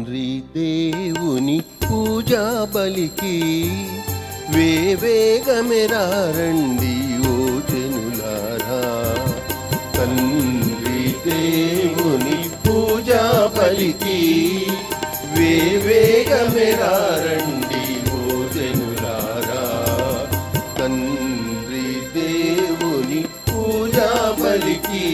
తండ్రి దేవుని పూజా బలికి వేవేగమెరారండి ఓ జనులారా తండ్రి దేవుని పూజా బలికి వేవేగమెరారండి ఓ జనులారా తండ్రి దేవుని పూజా బలికి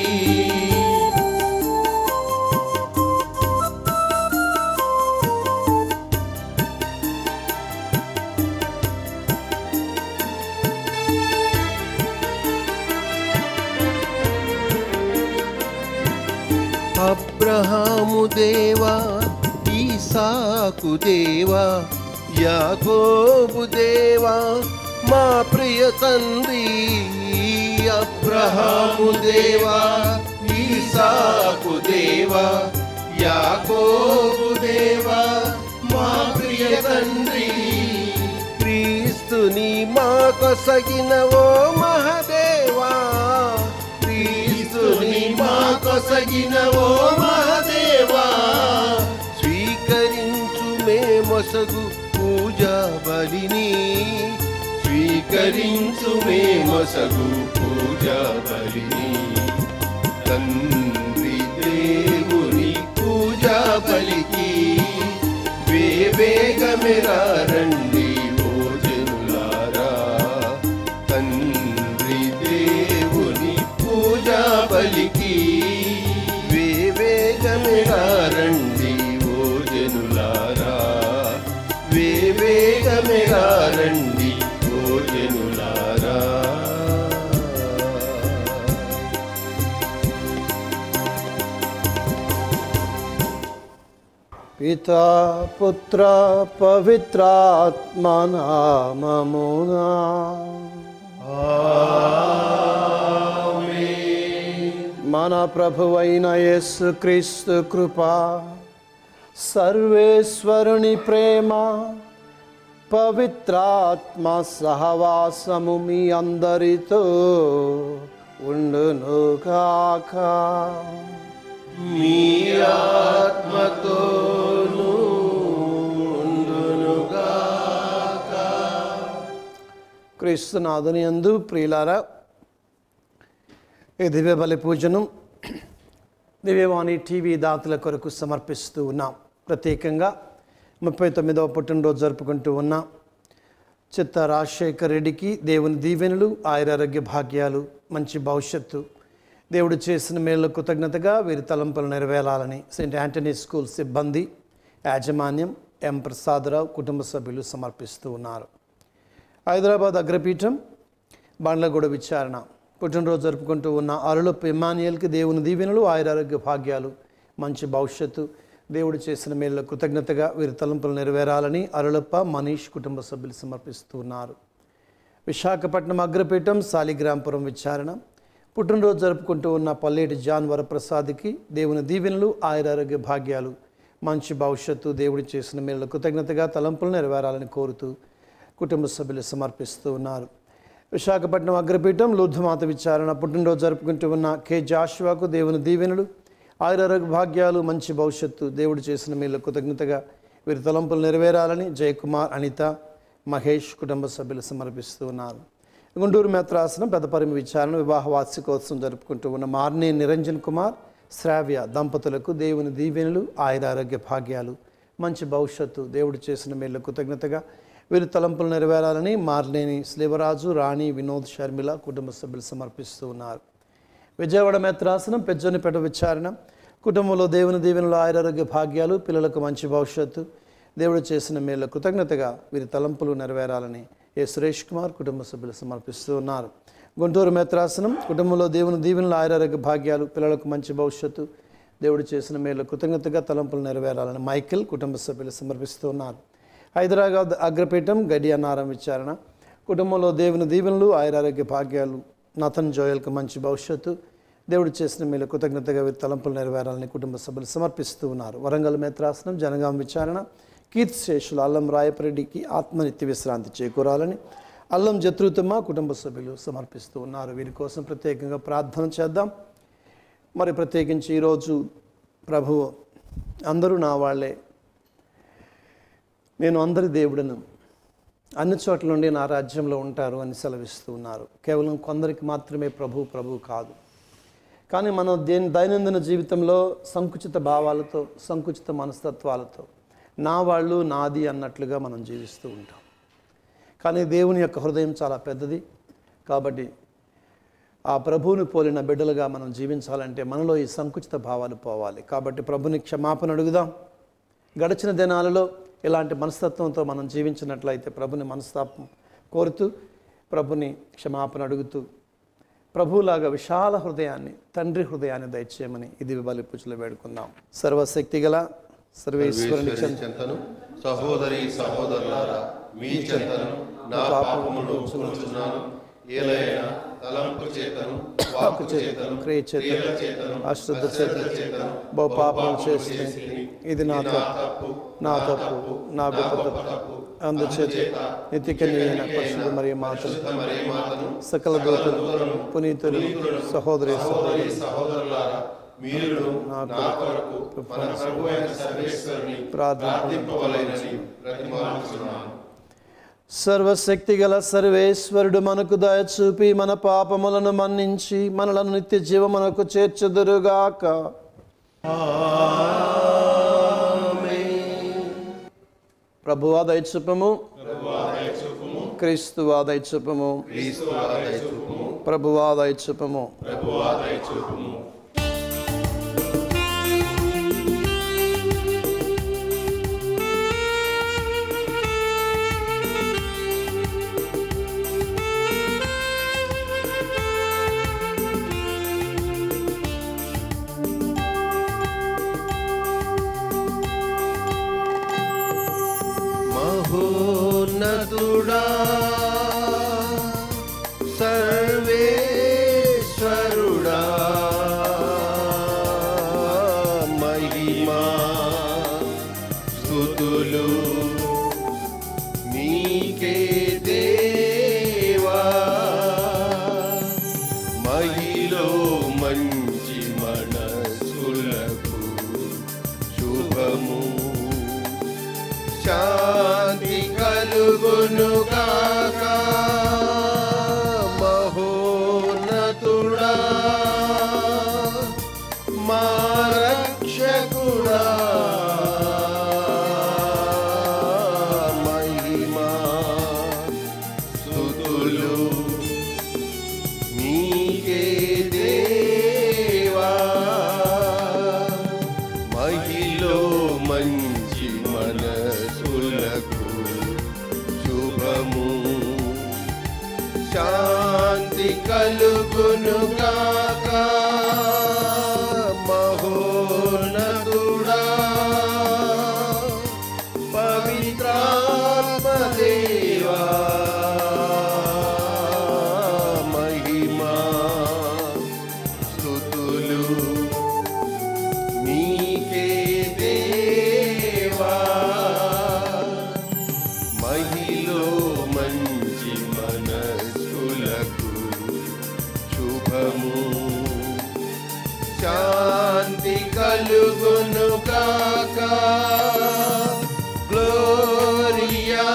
అబ్రహాము దేవా ఈసాకు దేవా యాకోబు దేవా మా ప్రియ తండ్రి అబ్రహాము దేవా ఈసాకు దేవా యాకోబు దేవా మా ప్రియ తండ్రి క్రీస్తుని మా కొసగిన ఓ మహదేవా క్రీస్తుని మా కొసగిన ఓ మహదేవా స్వీకరించు మే మొసగు పూజా బలిని స్వీకరించు మే మొసగు పూజా బలిని తండ్రి దేవుని పూజా బలికి వేవేగమెరారండి ఓ జనులారా తండ్రి దేవుని పూజా బలికి వేవేగమెరారండి ఓ జనులారా వేవేగమెరారండి ఓ జనులారా పితా పుత్ర పవిత్రాత్మ నామమునా మన ప్రభువైన యేసు క్రీస్తు కృప సర్వేశ్వరుని ప్రేమ పవిత్రాత్మ సహవాసము మీ అందరితో ఉండునుగాక మీ ఆత్మతోనూ ఉండునుగాక. క్రీస్తునాథుని యందు ప్రియులారా ఈ దివ్య బలి పూజను దివ్యవాణి టీవీ దాతల కొరకు సమర్పిస్తూ ఉన్నాం ప్రత్యేకంగా ముప్పై తొమ్మిదవ పుట్టినరోజు జరుపుకుంటూ ఉన్నాం చిత్త రాజశేఖర్ రెడ్డికి దేవుని దీవెనలు ఆయురారోగ్య భాగ్యాలు మంచి భవిష్యత్తు దేవుడు చేసిన మేలు కృతజ్ఞతగా వీరి తలంపులు నెరవేరాలని సెయింట్ యాంటనీ స్కూల్ సిబ్బంది యాజమాన్యం ఎం ప్రసాదరావు కుటుంబ సభ్యులు సమర్పిస్తూ ఉన్నారు హైదరాబాద్ అగ్రపీఠం బండ్లగూడ విచారణ పుట్టినరోజు జరుపుకుంటూ ఉన్న అరులపు ఇమానియల్కి దేవుని దీవెనలు ఆయురారోగ్య భాగ్యాలు మంచి భవిష్యత్తు దేవుడు చేసిన మేళ్ళ కృతజ్ఞతగా వీరి తలంపులు నెరవేరాలని అరులప్ప మనీష్ కుటుంబ సభ్యులు సమర్పిస్తూ ఉన్నారు విశాఖపట్నం అగ్రపీఠం సాలిగ్రాంపురం విచారణ పుట్టినరోజు జరుపుకుంటూ ఉన్న పల్లేటి జాన్ వరప్రసాద్కి దేవుని దీవెనలు ఆయురారోగ్య భాగ్యాలు మంచి భవిష్యత్తు దేవుడు చేసిన మేళ్ళ కృతజ్ఞతగా తలంపులు నెరవేరాలని కోరుతూ కుటుంబ సభ్యులు సమర్పిస్తూ ఉన్నారు విశాఖపట్నం అగ్రపీఠం లూద్ధమాత విచారణ పుట్టినరోజు జరుపుకుంటూ ఉన్న కె జాషువాకు దేవుని దీవెనలు ఆయురారోగ్య భాగ్యాలు మంచి భవిష్యత్తు దేవుడు చేసిన మేళ్ళ కృతజ్ఞతగా వీరి తలంపులు నెరవేరాలని జయకుమార్ అనిత మహేష్ కుటుంబ సభ్యులు సమర్పిస్తూ ఉన్నారు గుంటూరు మేత్రాసనం పెద్దపరిమి విచారణ వివాహ వార్షికోత్సవం జరుపుకుంటూ ఉన్న మార్నే నిరంజన్ కుమార్ శ్రావ్య దంపతులకు దేవుని దీవెనలు ఆయురారోగ్య భాగ్యాలు మంచి భవిష్యత్తు దేవుడు చేసిన మేళ్ళ కృతజ్ఞతగా వీరి తలంపులు నెరవేరాలని మార్లేని స్లీవరాజు రాణి వినోద్ షర్మిల కుటుంబ సభ్యులు సమర్పిస్తూ ఉన్నారు విజయవాడ మేత్రాసనం పెద్దనిపేట విచారణ కుటుంబంలో దేవుని దీవెనలు ఆయురారోగ్య భాగ్యాలు పిల్లలకు మంచి భవిష్యత్తు దేవుడు చేసిన మేళ్ళ కృతజ్ఞతగా వీరి తలంపులు నెరవేరాలని ఏ సురేష్ కుమార్ కుటుంబ సభ్యులు సమర్పిస్తూ ఉన్నారు గుంటూరు మేత్రాసనం కుటుంబంలో దేవుని దీవెనలు ఆయురారోగ్య భాగ్యాలు పిల్లలకు మంచి భవిష్యత్తు దేవుడు చేసిన మేళ్ళ కృతజ్ఞతగా తలంపులు నెరవేరాలని మైకిల్ కుటుంబ సభ్యులు సమర్పిస్తూ ఉన్నారు హైదరాబాద్ అగ్రపీఠం గడియన్నారం విచారణ కుటుంబంలో దేవుని దీవెనలు ఆయురారోగ్య భాగ్యాలు నతన్ జోయల్కి మంచి భవిష్యత్తు దేవుడు చేసిన మేలు కృతజ్ఞతగా వీరి తలంపులు నెరవేరాలని కుటుంబ సభ్యులు సమర్పిస్తూ ఉన్నారు వరంగల్ మేత్రాసనం జనగాం విచారణ కీర్తి శేషులు అల్లం రాయపరెడ్డికి ఆత్మనిత్య విశ్రాంతి చేకూరాలని అల్లం జత్రుతమ్మ కుటుంబ సభ్యులు సమర్పిస్తూ ఉన్నారు వీరి కోసం ప్రత్యేకంగా ప్రార్థన చేద్దాం మరి ప్రత్యేకించి ఈరోజు ప్రభువు అందరూ నా వాళ్ళే నేను అందరి దేవుడను అన్ని చోట్ల నుండి నా రాజ్యంలో ఉంటారు అని సెలవిస్తూ ఉన్నారు కేవలం కొందరికి మాత్రమే ప్రభు ప్రభు కాదు కానీ మనం దేని దైనందిన జీవితంలో సంకుచిత భావాలతో సంకుచిత మనస్తత్వాలతో నా వాళ్ళు నాది అన్నట్లుగా మనం జీవిస్తూ ఉంటాం కానీ దేవుని యొక్క హృదయం చాలా పెద్దది కాబట్టి ఆ ప్రభువుని పోలిన బిడ్డలుగా మనం జీవించాలంటే మనలో ఈ సంకుచిత భావాలు పోవాలి కాబట్టి ప్రభుని క్షమాపణ అడుగుదాం గడిచిన దినాలలో ఇలాంటి మనస్తత్వంతో మనం జీవించినట్లయితే ప్రభుని మనస్తాపం కోరుతూ ప్రభుని క్షమాపణ అడుగుతూ ప్రభువులాగా విశాల హృదయాన్ని తండ్రి హృదయాన్ని దయచేయమని ఇది బలి పూజలు వేడుకుందాం సర్వశక్తి గల సర్వేశ్వరుని ఈశ్వరుని చెంతను సహోదరి సహోదరులారా మీ చెంతను నా పాపమును ఒప్పుకొనుచున్నాను ఏలైనా తలంపు చేతను వాకు చేతను క్రియ చేత క్రియల చేతను అశుద్ధ చేత బహు పాపం చేస్తే ఇది నా తప్పు నా తప్పు నా గొప్ప తప్పు అందుచేత నిత్యకన్యైన పరిశుద్ధ మరియు మాతలు మరే మాతను సకల దూతలు పునీతులు సహోదరి సహోదరి సహోదరులారా మీరు నా కొరకు మన ప్రభు అయిన సర్వేశ్వరుని ప్రార్థన ప్రార్థింపవలెనని ప్రతిమాలుచున్నాను సర్వశక్తి గల సర్వేశ్వరుడు మనకు దయ చూపి మన పాపములను మన్నించి మనలను నిత్య జీవమునకు చేర్చుదురుగాక ప్రభువా దయచూపము క్రీస్తువా దయచూపము క్రీస్తు ఆదయ చూపుము ప్రభువా దయచూపము ప్రభు ఆదయ చూపుము మహోన్నతుడా సర్వేశ్వరుడా మహిమా స్థుతులు నీకే దేవా మహిలో మంచి మనసులకు శుభము శాంతి కలుగును గాక మహోన్నతుడా మా రక్షకుడా మహిమా స్తుతులు నీకే దేవా మహిలో మంచి మనసులకు శుభము శాంతి కలుగును గాక మహోన్నతుడా పవిత్రాత్మ దేవా మహిమా స్తుతులు నీకే దేవా మహిలో మంచి మనసులకు శుభము శాంతి కలుగును కాక గ్లోరియా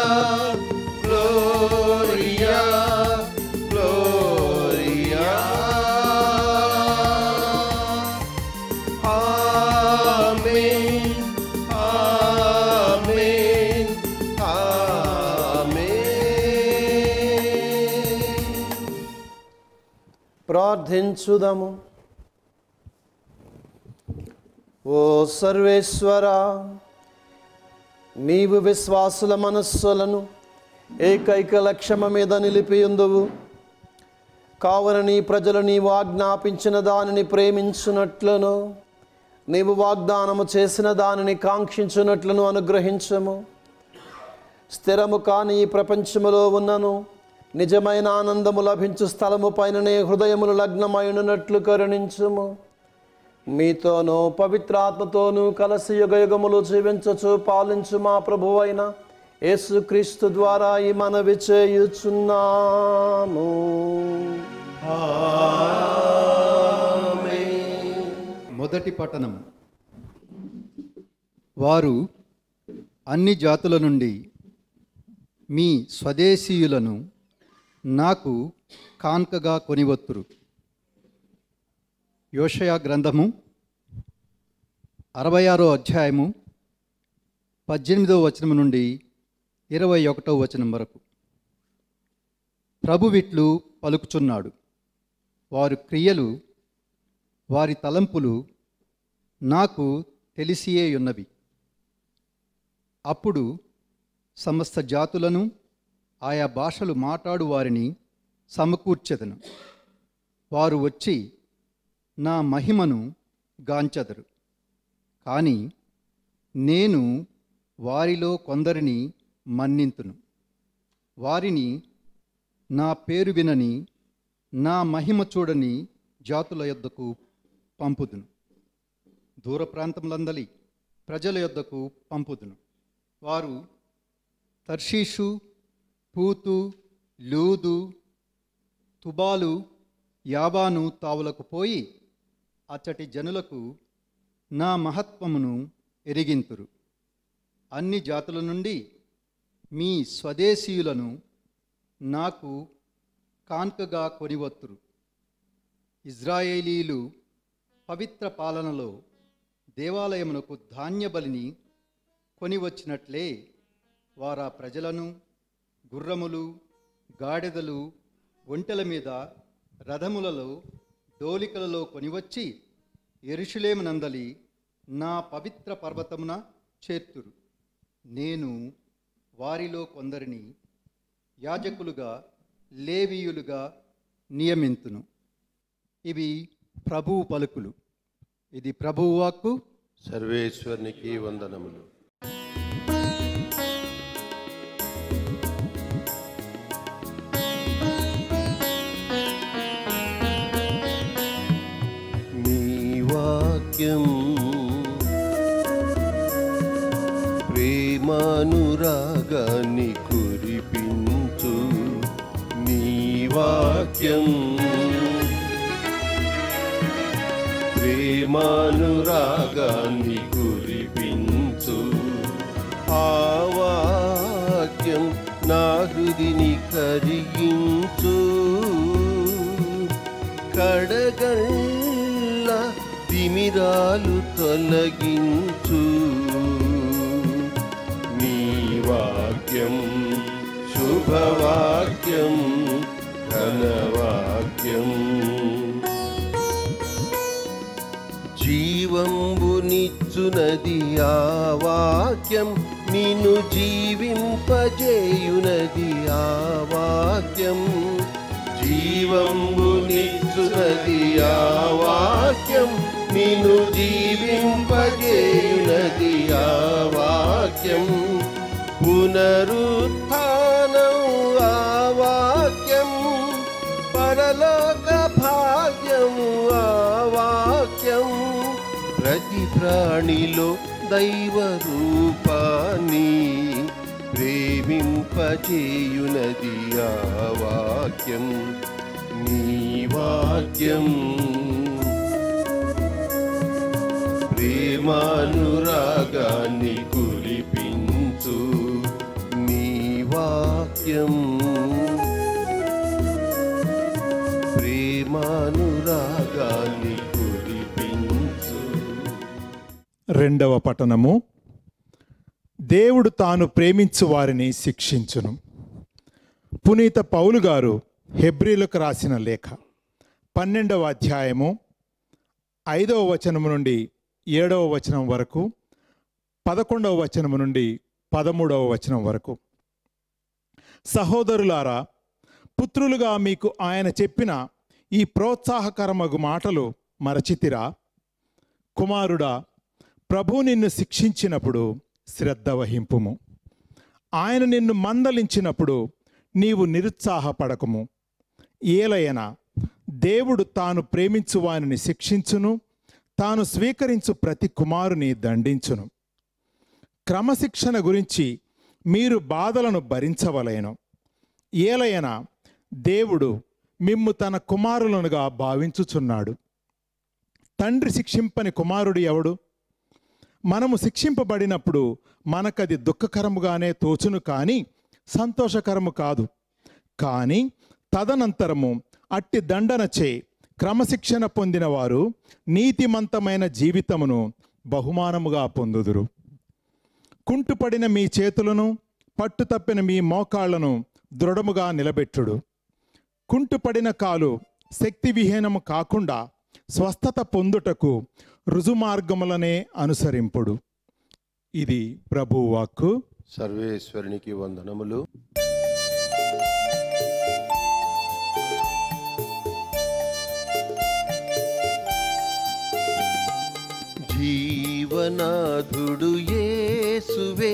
గ్లోరియా గ్లోరియా ఆమేన్ ఆమేన్ ఆమేన్ ప్రార్థించుదము ఓ సర్వేశ్వర నీవు విశ్వాసుల మనస్సులను ఏకైక లక్ష్యమ మీద నిలిపియుందువు కావున నీ ప్రజలు నీవు ఆజ్ఞాపించిన దానిని ప్రేమించున్నట్లును నీవు వాగ్దానము చేసిన దానిని కాంక్షించున్నట్లును అనుగ్రహించము స్థిరము కాని ఈ ప్రపంచములో ఉన్నను నిజమైన ఆనందము లభించు స్థలము పైననే హృదయములు లగ్నమైనట్లు కరుణించుము మీతోనూ పవిత్రాత్మతోనూ కలసి యుగయుగములు జీవించచు పాలించు మా ప్రభు అయిన యేసుక్రీస్తు ద్వారా ఈ మనవి చేయుచున్నాము మొదటి పట్టణం వారు అన్ని జాతుల నుండి మీ స్వదేశీయులను నాకు కాన్కగా కొనివత్తురు యోషయా గ్రంథము అరవై ఆరో అధ్యాయము పద్దెనిమిదో వచనం నుండి ఇరవై ఒకటో వచనం వరకు ప్రభువిట్లు పలుకుచున్నాడు వారి క్రియలు వారి తలంపులు నాకు తెలిసియే ఉన్నవి అప్పుడు సమస్త జాతులను ఆయా భాషలు మాట్లాడు వారిని సమకూర్చెదను వారు వచ్చి నా మహిమను గాంచెదరు కానీ నేను వారిలో కొందరిని మన్నింతును వారిని నా పేరు వినని నా మహిమ చూడని జాతుల యొద్దకు పంపుదును దూర ప్రాంతములందలి ప్రజల యొద్దకు పంపుదును వారు తర్షీషు పూతు లూదు తుబాలు యాబాను తావులకు పోయి అచ్చటి జనులకు నా మహత్వమును ఎరిగింతురు అన్ని జాతుల నుండి మీ స్వదేశీయులను నాకు కాన్కగా కొనివత్తురు ఇజ్రాయేలీలు పవిత్ర పాలనలో దేవాలయమునకు ధాన్య బలిని కొనివచ్చినట్లే వారా ప్రజలను గుర్రములు గాడిదలు ఒంటెల మీద రథములలో డోలికలలో కొనివచ్చి ఎరుషులేము నందలి నా పవిత్ర పర్వతమున చేర్తురు నేను వారిలో కొందరిని యాజకులుగా లేవీయులుగా నియమింతును ఇవి ప్రభువు పలుకులు ఇది ప్రభువు వాక్కు సర్వేశ్వరునికి వందనములు నీ వాక్యం ప్రేమానురాగాన్ని కురిపించు నీ వాక్యం ప్రేమానురాగాన్ని కురిపించు ఆ వాక్యం నా హృదిని కరిగించు కడగళ్ళ తిమిరాలు తొలగించు నీ వాక్యం శుభవాక్యం ఘనవాక్యం జీవంబునిచ్చునది ఆ వాక్యం నిన్ను జీవింపజేయునది ఆ వాక్యం జీవంబునిచ్చునది ఆ వాక్యం నిన్ను జీవింపజేయునది ఆ వాక్యం పునరుత్థానం ఆ వాక్యం పరలోక భాగ్యము ఆ వాక్యం ప్రతి ప్రాణిలో దైవ రూపాన్ని ప్రేమింపచేయునది ఆ వాక్యం నీ వాక్యం ప్రేమానురాగాన్ని కురిపించు నీ వాక్యం ప్రేమానురాగాన్ని కురిపించు రెండవ పట్టణము దేవుడు తాను ప్రేమించు వారిని శిక్షించును పునీత పౌలు గారు హెబ్రిలకు రాసిన లేఖ పన్నెండవ అధ్యాయము ఐదవ వచనము నుండి ఏడవ వచనం వరకు పదకొండవ వచనము నుండి పదమూడవ వచనం వరకు సహోదరులారా పుత్రులుగా మీకు ఆయన చెప్పిన ఈ ప్రోత్సాహకరమగు మాటలు మరచితిరా కుమారుడా ప్రభు నిన్ను శిక్షించినప్పుడు శ్రద్ధ వహింపుము ఆయన నిన్ను మందలించినప్పుడు నీవు నిరుత్సాహపడకుము ఏలయన దేవుడు తాను ప్రేమించు వానిని శిక్షించును తాను స్వీకరించు ప్రతి కుమారుని దండించును క్రమశిక్షణ గురించి మీరు బాధలను భరించవలేను ఏలయన దేవుడు మిమ్ము తన కుమారులనుగా భావించుచున్నాడు తండ్రి శిక్షింపని కుమారుడు ఎవడు మనము శిక్షింపబడినప్పుడు మనకది దుఃఖకరముగానే తోచును కానీ సంతోషకరము కాదు కానీ తదనంతరము అట్టి దండనచే క్రమశిక్షణ పొందిన వారు నీతిమంతమైన జీవితమును బహుమానముగా పొందుదురు కుంటుపడిన మీ చేతులను పట్టుతప్పిన మీ మోకాళ్లను దృఢముగా నిలబెట్టుడు కుంటుపడిన కాలు శక్తి విహీనము కాకుండా స్వస్థత పొందుటకు రుజుమార్గములనే అనుసరింపుడు ఇది ప్రభు వాక్కు సర్వేశ్వరునికి వందనములు జీవనాథుడు యేసువే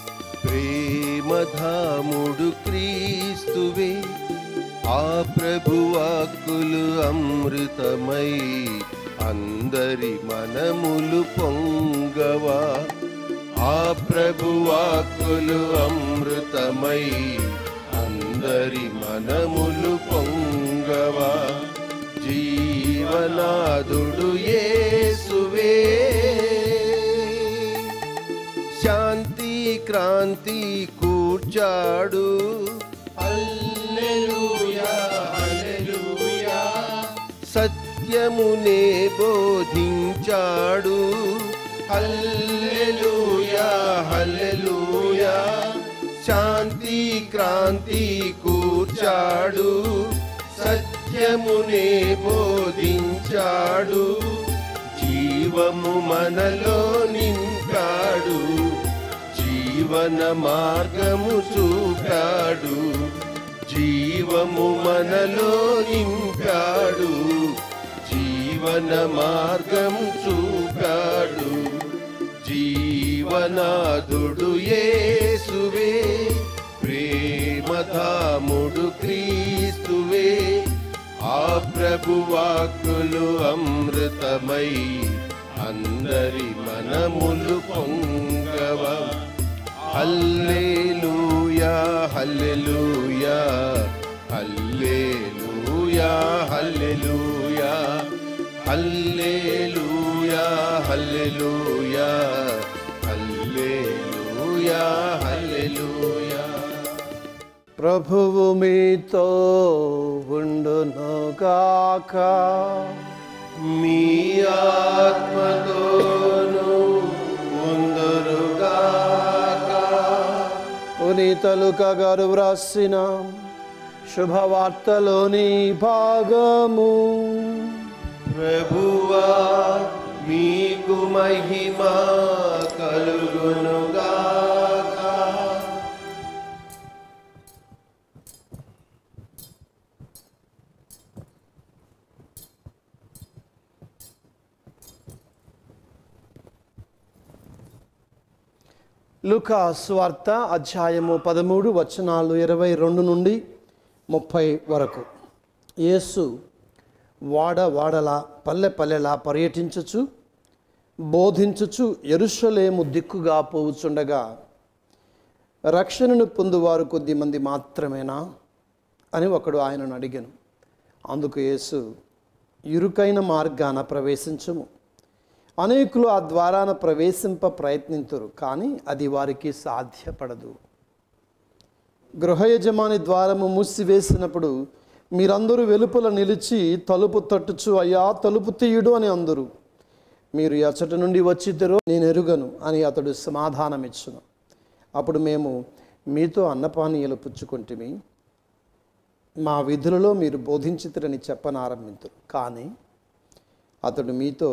ప్రేమధాముడు క్రీస్తువే ఆ ప్రభువాక్కులు అమృతమై అందరి మనములు పొంగవా ఆ ప్రభువాక్కులు అమృతమై అందరి మనములు పొంగవా జీవనాథుడు యేసువే శాంతి క్రాంతి కూర్చాడు హల్లెలూయా హల్లెలూయా సత్యమునే బోధించాడు హల్లెలూయా హల్లెలూయా శాంతి క్రాంతి కూర్చాడు సత్యమునే బోధించాడు జీవము మనలో నింపాడు జీవన మార్గము చూపాడు జీవము మనలో నింపాడు జీవన మార్గము చూపాడు జీవనాథుడు యేసువే ప్రేమధాముడు క్రీస్తువే ఆ ప్రభువాక్కులు అమృతమై అందరి మనములు పొంగవ హల్లెలూయా హల్లెలూయా హల్లెలూయా హల్లెలూయా హల్లెలూయా హల్లెలూయా హల్లెలూయా హల్లెలూయా ప్రభువు మీతో ఉండునుగాక మీ ఆత్మతోను ఉందరుగాక పునీతలుక గారు వ్రాసిన శుభవార్తలోని భాగము ప్రభువా మీకు మహిమ కలుగునుగాక లుకా స్వార్త అధ్యాయము పదమూడు వచనాలు ఇరవై రెండు నుండి ముప్పై వరకు యేసు వాడ వాడలా పల్లె పల్లెలా పర్యటించుచు బోధించుచు ఎరుషలేము దిక్కుగా పోవుచుండగా రక్షణను పొందువారు కొద్ది మంది మాత్రమేనా అని ఒకడు ఆయనను అడిగాను అందుకు యేసు ఇరుకైన మార్గాన ప్రవేశించుము అనేకులు ఆ ద్వారాన ప్రవేశింప ప్రయత్నింతురు కానీ అది వారికి సాధ్యపడదు గృహ యజమాని ద్వారము మూసివేసినప్పుడు మీరందరూ వెలుపల నిలిచి తలుపు తట్టుచు అయ్యా తలుపు తీయుడు అని అందరు మీరు ఎచ్చటి నుండి వచ్చిద్దరో నేను ఎరుగను అని అతడు సమాధానమిచ్చును అప్పుడు మేము మీతో అన్నపానీయాలు పుచ్చుకుంటుమి మా విధులలో మీరు బోధించితురని చెప్పనారంభింతురు కానీ అతడు మీతో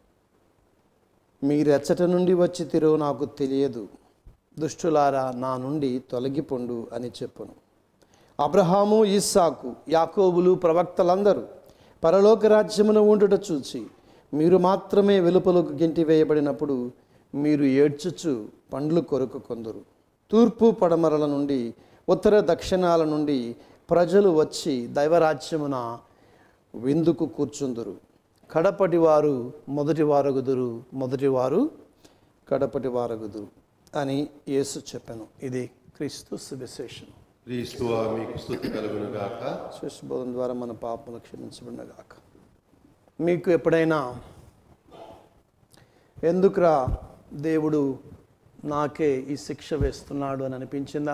మీరెచ్చట నుండి వచ్చి తిరో నాకు తెలియదు దుష్టులారా నా నుండి తొలగిపొండు అని చెప్పును అబ్రహాము ఇస్సాకు యాకోబులు ప్రవక్తలందరూ పరలోక రాజ్యమున ఉండుట చూచి మీరు మాత్రమే వెలుపలకు గెంటి వేయబడినప్పుడు మీరు ఏడ్చుచు పండ్లు కొరకు కొందరు తూర్పు పడమరల నుండి ఉత్తర దక్షిణాల నుండి ప్రజలు వచ్చి దైవరాజ్యమున విందుకు కూర్చుందురు కడపటి వారు మొదటి వారగుదురు మొదటి వారు కడపటి వారగుదురు అని యేసు చెప్పాను ఇది క్రీస్తు సువిశేషం క్రీస్తువా మీకు స్థుతి కలుగునుగాక శిశుబోధం ద్వారా మన పాపములు క్షమించబడినగాక మీకు ఎప్పుడైనా ఎందుకురా దేవుడు నాకే ఈ శిక్ష వేస్తున్నాడు అని అనిపించిందా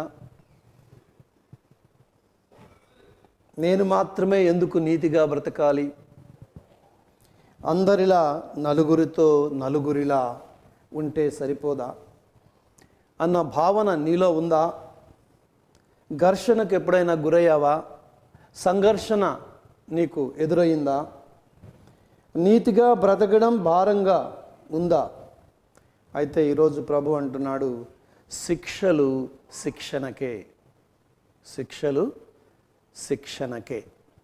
నేను మాత్రమే ఎందుకు నీతిగా బ్రతకాలి అందరిలా నలుగురితో నలుగురిలా ఉంటే సరిపోదా అన్న భావన నీలో ఉందా ఘర్షణకు ఎప్పుడైనా గురయ్యావా సంఘర్షణ నీకు ఎదురయ్యిందా నీతిగా బ్రతకడం భారంగా ఉందా అయితే ఈరోజు ప్రభు అంటున్నాడు శిక్షలు శిక్షణకే శిక్షలు శిక్షణకే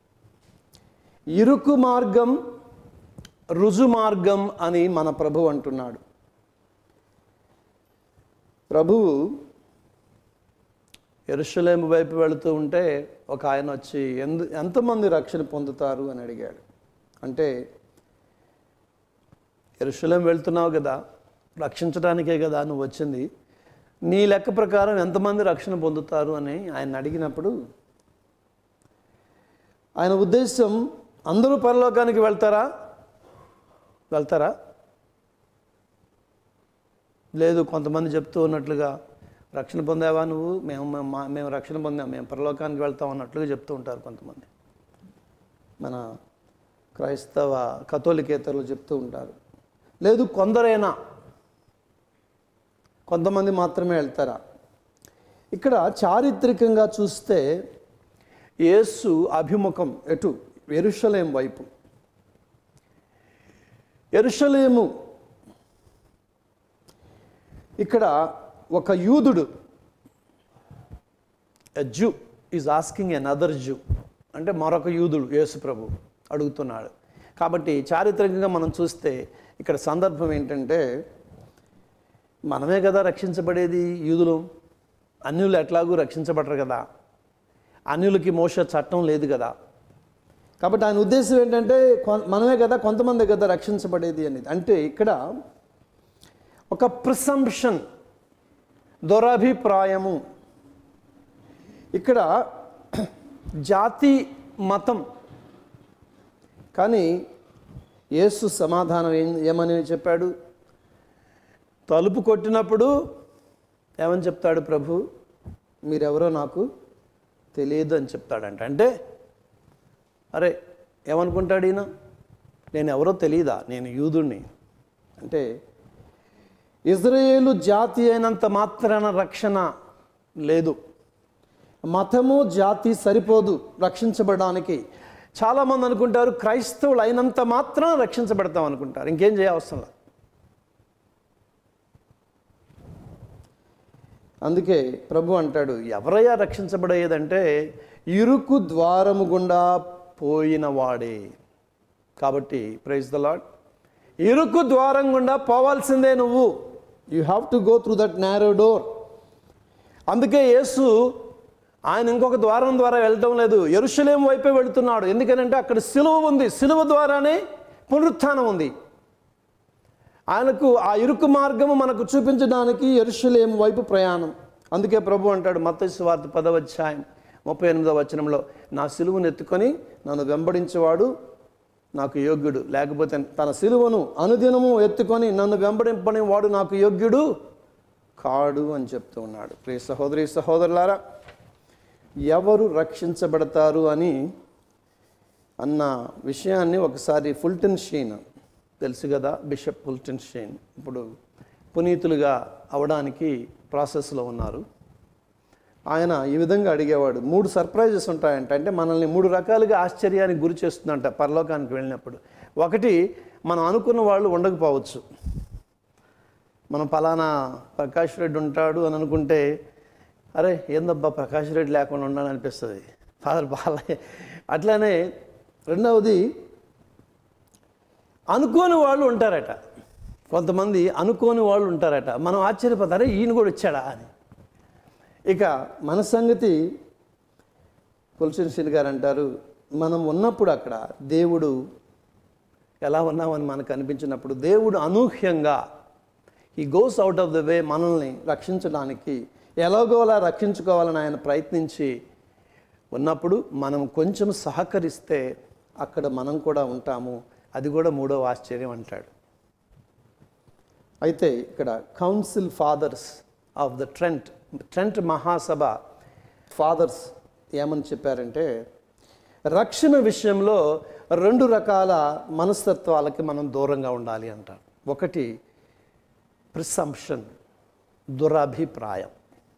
ఇరుకు మార్గం రుజు మార్గం అని మన ప్రభు అంటున్నాడు ప్రభువు ఎరుషలేము వైపు వెళుతూ ఉంటే ఒక ఆయన వచ్చి ఎందు ఎంతమంది రక్షణ పొందుతారు అని అడిగాడు అంటే ఎరుషలేం వెళ్తున్నావు కదా రక్షించడానికే కదా నువ్వు వచ్చింది నీ లెక్క ప్రకారం ఎంతమంది రక్షణ పొందుతారు అని ఆయన అడిగినప్పుడు ఆయన ఉద్దేశం అందరూ పరలోకానికి వెళ్తారా వెళ్తారా లేదు కొంతమంది చెప్తూ ఉన్నట్లుగా రక్షణ పొందావా నువ్వు మేము మా- మేము రక్షణ పొందాం మేము పరలోకానికి వెళ్తాం అన్నట్లుగా చెప్తూ ఉంటారు కొంతమంది మన క్రైస్తవ కథోలికేతరులు చెప్తూ ఉంటారు లేదు కొందరైనా కొంతమంది మాత్రమే వెళ్తారా ఇక్కడ చారిత్రకంగా చూస్తే యేసు అభిముఖం ఎటు ఎరుషలేం వైపు ఎరుషలేము ఇక్కడ ఒక యూదుడు a Jew is asking another Jew అంటే మరొక యూదుడు యేసు ప్రభు అడుగుతున్నాడు కాబట్టి చారిత్రకంగా మనం చూస్తే ఇక్కడ సందర్భం ఏంటంటే మనమే కదా రక్షించబడేది యూదులు అన్యులు ఎట్లాగూ రక్షించబడరు కదా అన్యులకి మోస చట్టం లేదు కదా కాబట్టి ఆయన ఉద్దేశం ఏంటంటే కొ- మనమే కదా కొంతమంది కదా రక్షించబడేది అనేది అంటే ఇక్కడ ఒక ప్రిసంప్షన్ దురభిప్రాయము ఇక్కడ జాతి మతం కానీ యేసు సమాధానం ఏం ఏమని చెప్పాడు తలుపు కొట్టినప్పుడు ఏమని చెప్తాడు ప్రభు మీరెవరో నాకు తెలియదు అని చెప్తాడంట అంటే అరే ఏమనుకుంటాడు ఈయన నేను ఎవరో తెలియదా నేను యూదుణ్ణి అంటే ఇజ్రాయేలు జాతి అయినంత మాత్రాన రక్షణ లేదు మతము జాతి సరిపోదు రక్షించబడడానికి చాలామంది అనుకుంటారు క్రైస్తవులు అయినంత మాత్రం రక్షించబడతాం అనుకుంటారు ఇంకేం చేయవసరం లేదు అందుకే ప్రభు అంటాడు ఎవరయ్యా రక్షించబడేదంటే ఇరుకు ద్వారము గుండా పోయిన వాడే కాబట్టి ప్రైజ్ ద లాడ్ ఇరుకు ద్వారం గుండా పోవాల్సిందే నువ్వు you have to go through that narrow door అందుకే యేసు ఆయన ఇంకొక ద్వారం ద్వారా వెళ్ళటం లేదు ఎరుషలేం వైపే వెళుతున్నాడు ఎందుకనంటే అక్కడ సిలువ ఉంది సిలువ ద్వారానే పునరుత్థానం ఉంది ఆయనకు ఆ ఇరుకు మార్గము మనకు చూపించడానికి ఎరుషలేం వైపు ప్రయాణం అందుకే ప్రభు అంటాడు మత్తయి వార్త పదవధ్యాయం ముప్పై ఎనిమిదవ వచనంలో నా సిలువను ఎత్తుకొని నన్ను వెంబడించేవాడు నాకు యోగ్యుడు లేకపోతే తన సిలువను అనుదినము ఎత్తుకొని నన్ను వెంబడింపని వాడు నాకు యోగ్యుడు కాడు అని చెప్తూ ఉన్నాడు ప్రియ సహోదరి సహోదరులారా ఎవరు రక్షించబడతారు అని అన్న విషయాన్ని ఒకసారి ఫుల్టన్ షీన్ తెలుసు కదా బిషప్ ఫుల్టన్ షీన్ ఇప్పుడు పునీతులుగా అవడానికి ప్రాసెస్లో ఉన్నారు ఆయన ఈ విధంగా అడిగేవాడు మూడు సర్ప్రైజెస్ ఉంటాయంట అంటే మనల్ని మూడు రకాలుగా ఆశ్చర్యానికి గురి చేస్తుందంట పరలోకానికి వెళ్ళినప్పుడు ఒకటి మనం అనుకున్న వాళ్ళు ఉండకపోవచ్చు మనం పలానా ప్రకాష్ రెడ్డి ఉంటాడు అని అనుకుంటే అరే ఏందబ్బా ప్రకాష్ రెడ్డి లేకుండా ఉండాలని అనిపిస్తుంది ఫాదర్ బాలయ్య అట్లానే రెండవది అనుకోని వాళ్ళు ఉంటారట కొంతమంది అనుకోని వాళ్ళు ఉంటారట మనం ఆశ్చర్యపోతారే ఈయన కూడా వచ్చాడా అని ఇక మన సంగతి కులసిన గారు అంటారు మనం ఉన్నప్పుడు అక్కడ దేవుడు ఎలా ఉన్నామని మనకు అనిపించినప్పుడు దేవుడు అనూహ్యంగా he goes out of the way మనల్ని రక్షించడానికి ఎలాగోలా రక్షించుకోవాలని ఆయన ప్రయత్నించి ఉన్నప్పుడు మనం కొంచెం సహకరిస్తే అక్కడ మనం కూడా ఉంటాము అది కూడా మూడవ ఆశ్చర్యం అంటాడు అయితే ఇక్కడ council fathers of the Trent Trent మహాసభ ఫాదర్స్ ఏమని చెప్పారంటే రక్షణ విషయంలో రెండు రకాల మనస్తత్వాలకి మనం దూరంగా ఉండాలి అంటారు ఒకటి ప్రిసంప్షన్ దురభిప్రాయం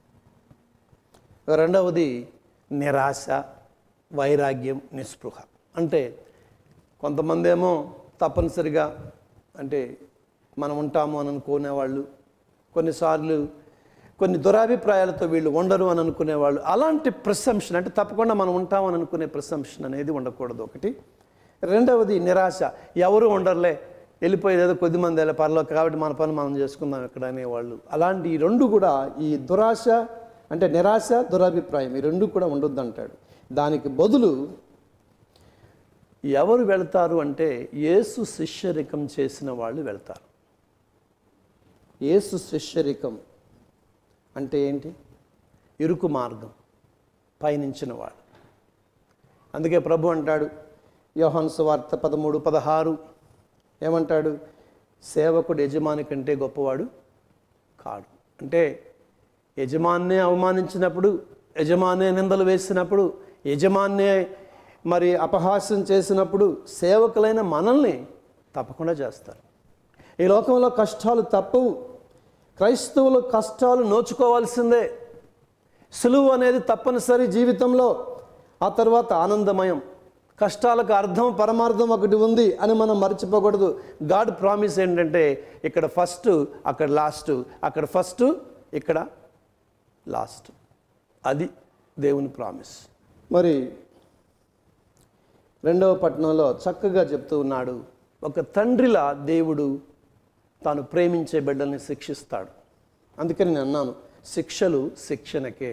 రెండవది నిరాశ వైరాగ్యం నిస్పృహ అంటే కొంతమంది ఏమో తప్పనిసరిగా అంటే మనం ఉంటాము అని అనుకునేవాళ్ళు కొన్నిసార్లు కొన్ని దురాభిప్రాయాలతో వీళ్ళు ఉండరు అని అనుకునేవాళ్ళు అలాంటి ప్రిసంప్షన్ అంటే తప్పకుండా మనం ఉంటామని అనుకునే ప్రిసంప్షన్ అనేది ఉండకూడదు ఒకటి రెండవది నిరాశ ఎవరు ఉండరులే వెళ్ళిపోయేది ఏదో కొద్దిమంది వెళ్ళే పర్లో కాబట్టి మన పని మనం చేసుకుందాం ఇక్కడ అనేవాళ్ళు అలాంటి ఈ రెండు కూడా ఈ దురాశ అంటే నిరాశ దురాభిప్రాయం ఈ రెండు కూడా ఉండొద్దు అంటాడు దానికి బదులు ఎవరు వెళ్తారు అంటే యేసు శిష్యరికం చేసిన వాళ్ళు వెళ్తారు యేసు శిష్యరికం అంటే ఏంటి ఇరుకు మార్గం పయనించిన వాడు అందుకే ప్రభు అంటాడు యోహాను సువార్త పదమూడు పదహారు ఏమంటాడు సేవకుడు యజమాని కంటే గొప్పవాడు కాడు అంటే యజమాన్నే అవమానించినప్పుడు యజమాన్నే నిందలు వేసినప్పుడు యజమాన్నే మరి అపహాస్యం చేసినప్పుడు సేవకులైన మనల్ని తప్పకుండా చేస్తారు ఈ లోకంలో కష్టాలు తప్పవు క్రైస్తవులు కష్టాలు నోచుకోవాల్సిందే సులువు అనేది తప్పనిసరి జీవితంలో ఆ తర్వాత ఆనందమయం కష్టాలకు అర్థం పరమార్థం ఒకటి ఉంది అని మనం మర్చిపోకూడదు గాడ్ ప్రామిస్ ఏంటంటే ఇక్కడ ఫస్ట్ అక్కడ లాస్ట్ అక్కడ ఫస్ట్ ఇక్కడ లాస్ట్ అది దేవుని ప్రామిస్ మరి రెండవ పట్టణంలో చక్కగా చెప్తూ ఉన్నాడు ఒక తండ్రిలా దేవుడు తాను ప్రేమించే బిడ్డల్ని శిక్షిస్తాడు అందుకని నేను అన్నాను శిక్షలు శిక్షణకే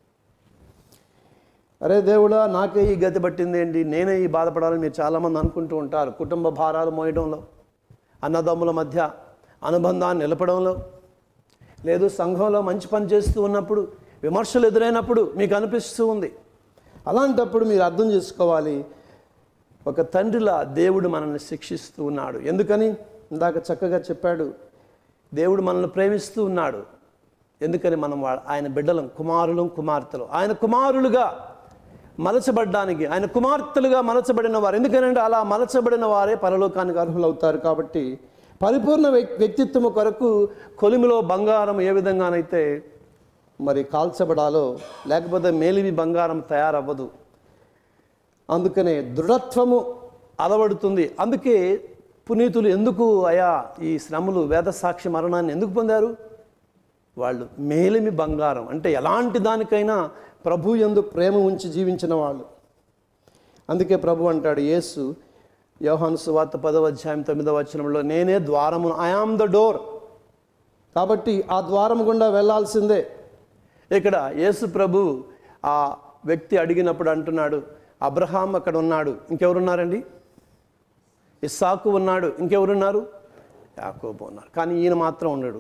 అరే దేవుడా నాకే ఈ గతి పట్టింది ఏంటి నేనే ఈ బాధపడాలని మీరు చాలామంది అనుకుంటూ ఉంటారు కుటుంబ భారాలు మోయడంలో అన్నదమ్ముల మధ్య అనుబంధాన్ని నిలపడంలో లేదు సంఘంలో మంచి పని చేస్తూ ఉన్నప్పుడు విమర్శలు ఎదురైనప్పుడు మీకు అనిపిస్తూ ఉంది అలాంటప్పుడు మీరు అర్థం చేసుకోవాలి ఒక తండ్రిలా దేవుడు మనల్ని శిక్షిస్తూ ఉన్నాడు ఎందుకని ఇందాక చక్కగా చెప్పాడు దేవుడు మనల్ని ప్రేమిస్తూ ఉన్నాడు ఎందుకని మనం వా- ఆయన బిడ్డలం కుమారులం కుమార్తెలు ఆయన కుమారులుగా మలచబడ్డానికి ఆయన కుమార్తెలుగా మలచబడిన వారు ఎందుకనంటే అలా మలచబడిన వారే పరలోకానికి అర్హులవుతారు కాబట్టి పరిపూర్ణ వ్యక్- వ్యక్తిత్వము కొరకు కొలిమిలో బంగారం ఏ విధంగానైతే మరి కాల్చబడాలో లేకపోతే మేలిమి బంగారం తయారవ్వదు అందుకనే దృఢత్వము అలవడుతుంది అందుకే పునీతులు ఎందుకు అయా ఈ శ్రమలు వేద సాక్షి మరణాన్ని ఎందుకు పొందారు వాళ్ళు మేలిమి బంగారం అంటే ఎలాంటి దానికైనా ప్రభు యందు ప్రేమ ఉంచి జీవించిన వాళ్ళు అందుకే ప్రభు అంటాడు యేసు యోహాను సువార్త పదవ అధ్యాయం తొమ్మిదవ వచనంలో నేనే ద్వారము ఐ ఆమ్ ద డోర్ కాబట్టి ఆ ద్వారం గుండా వెళ్ళాల్సిందే ఇక్కడ యేసు ప్రభు ఆ వ్యక్తి అడిగినప్పుడు అంటున్నాడు అబ్రహాం అక్కడ ఉన్నాడు ఇంకెవరున్నారండి ఇస్సాకు ఉన్నాడు ఇంకెవరున్నారు యాకోబు ఉన్నారు కానీ ఈయన మాత్రం ఉన్నాడు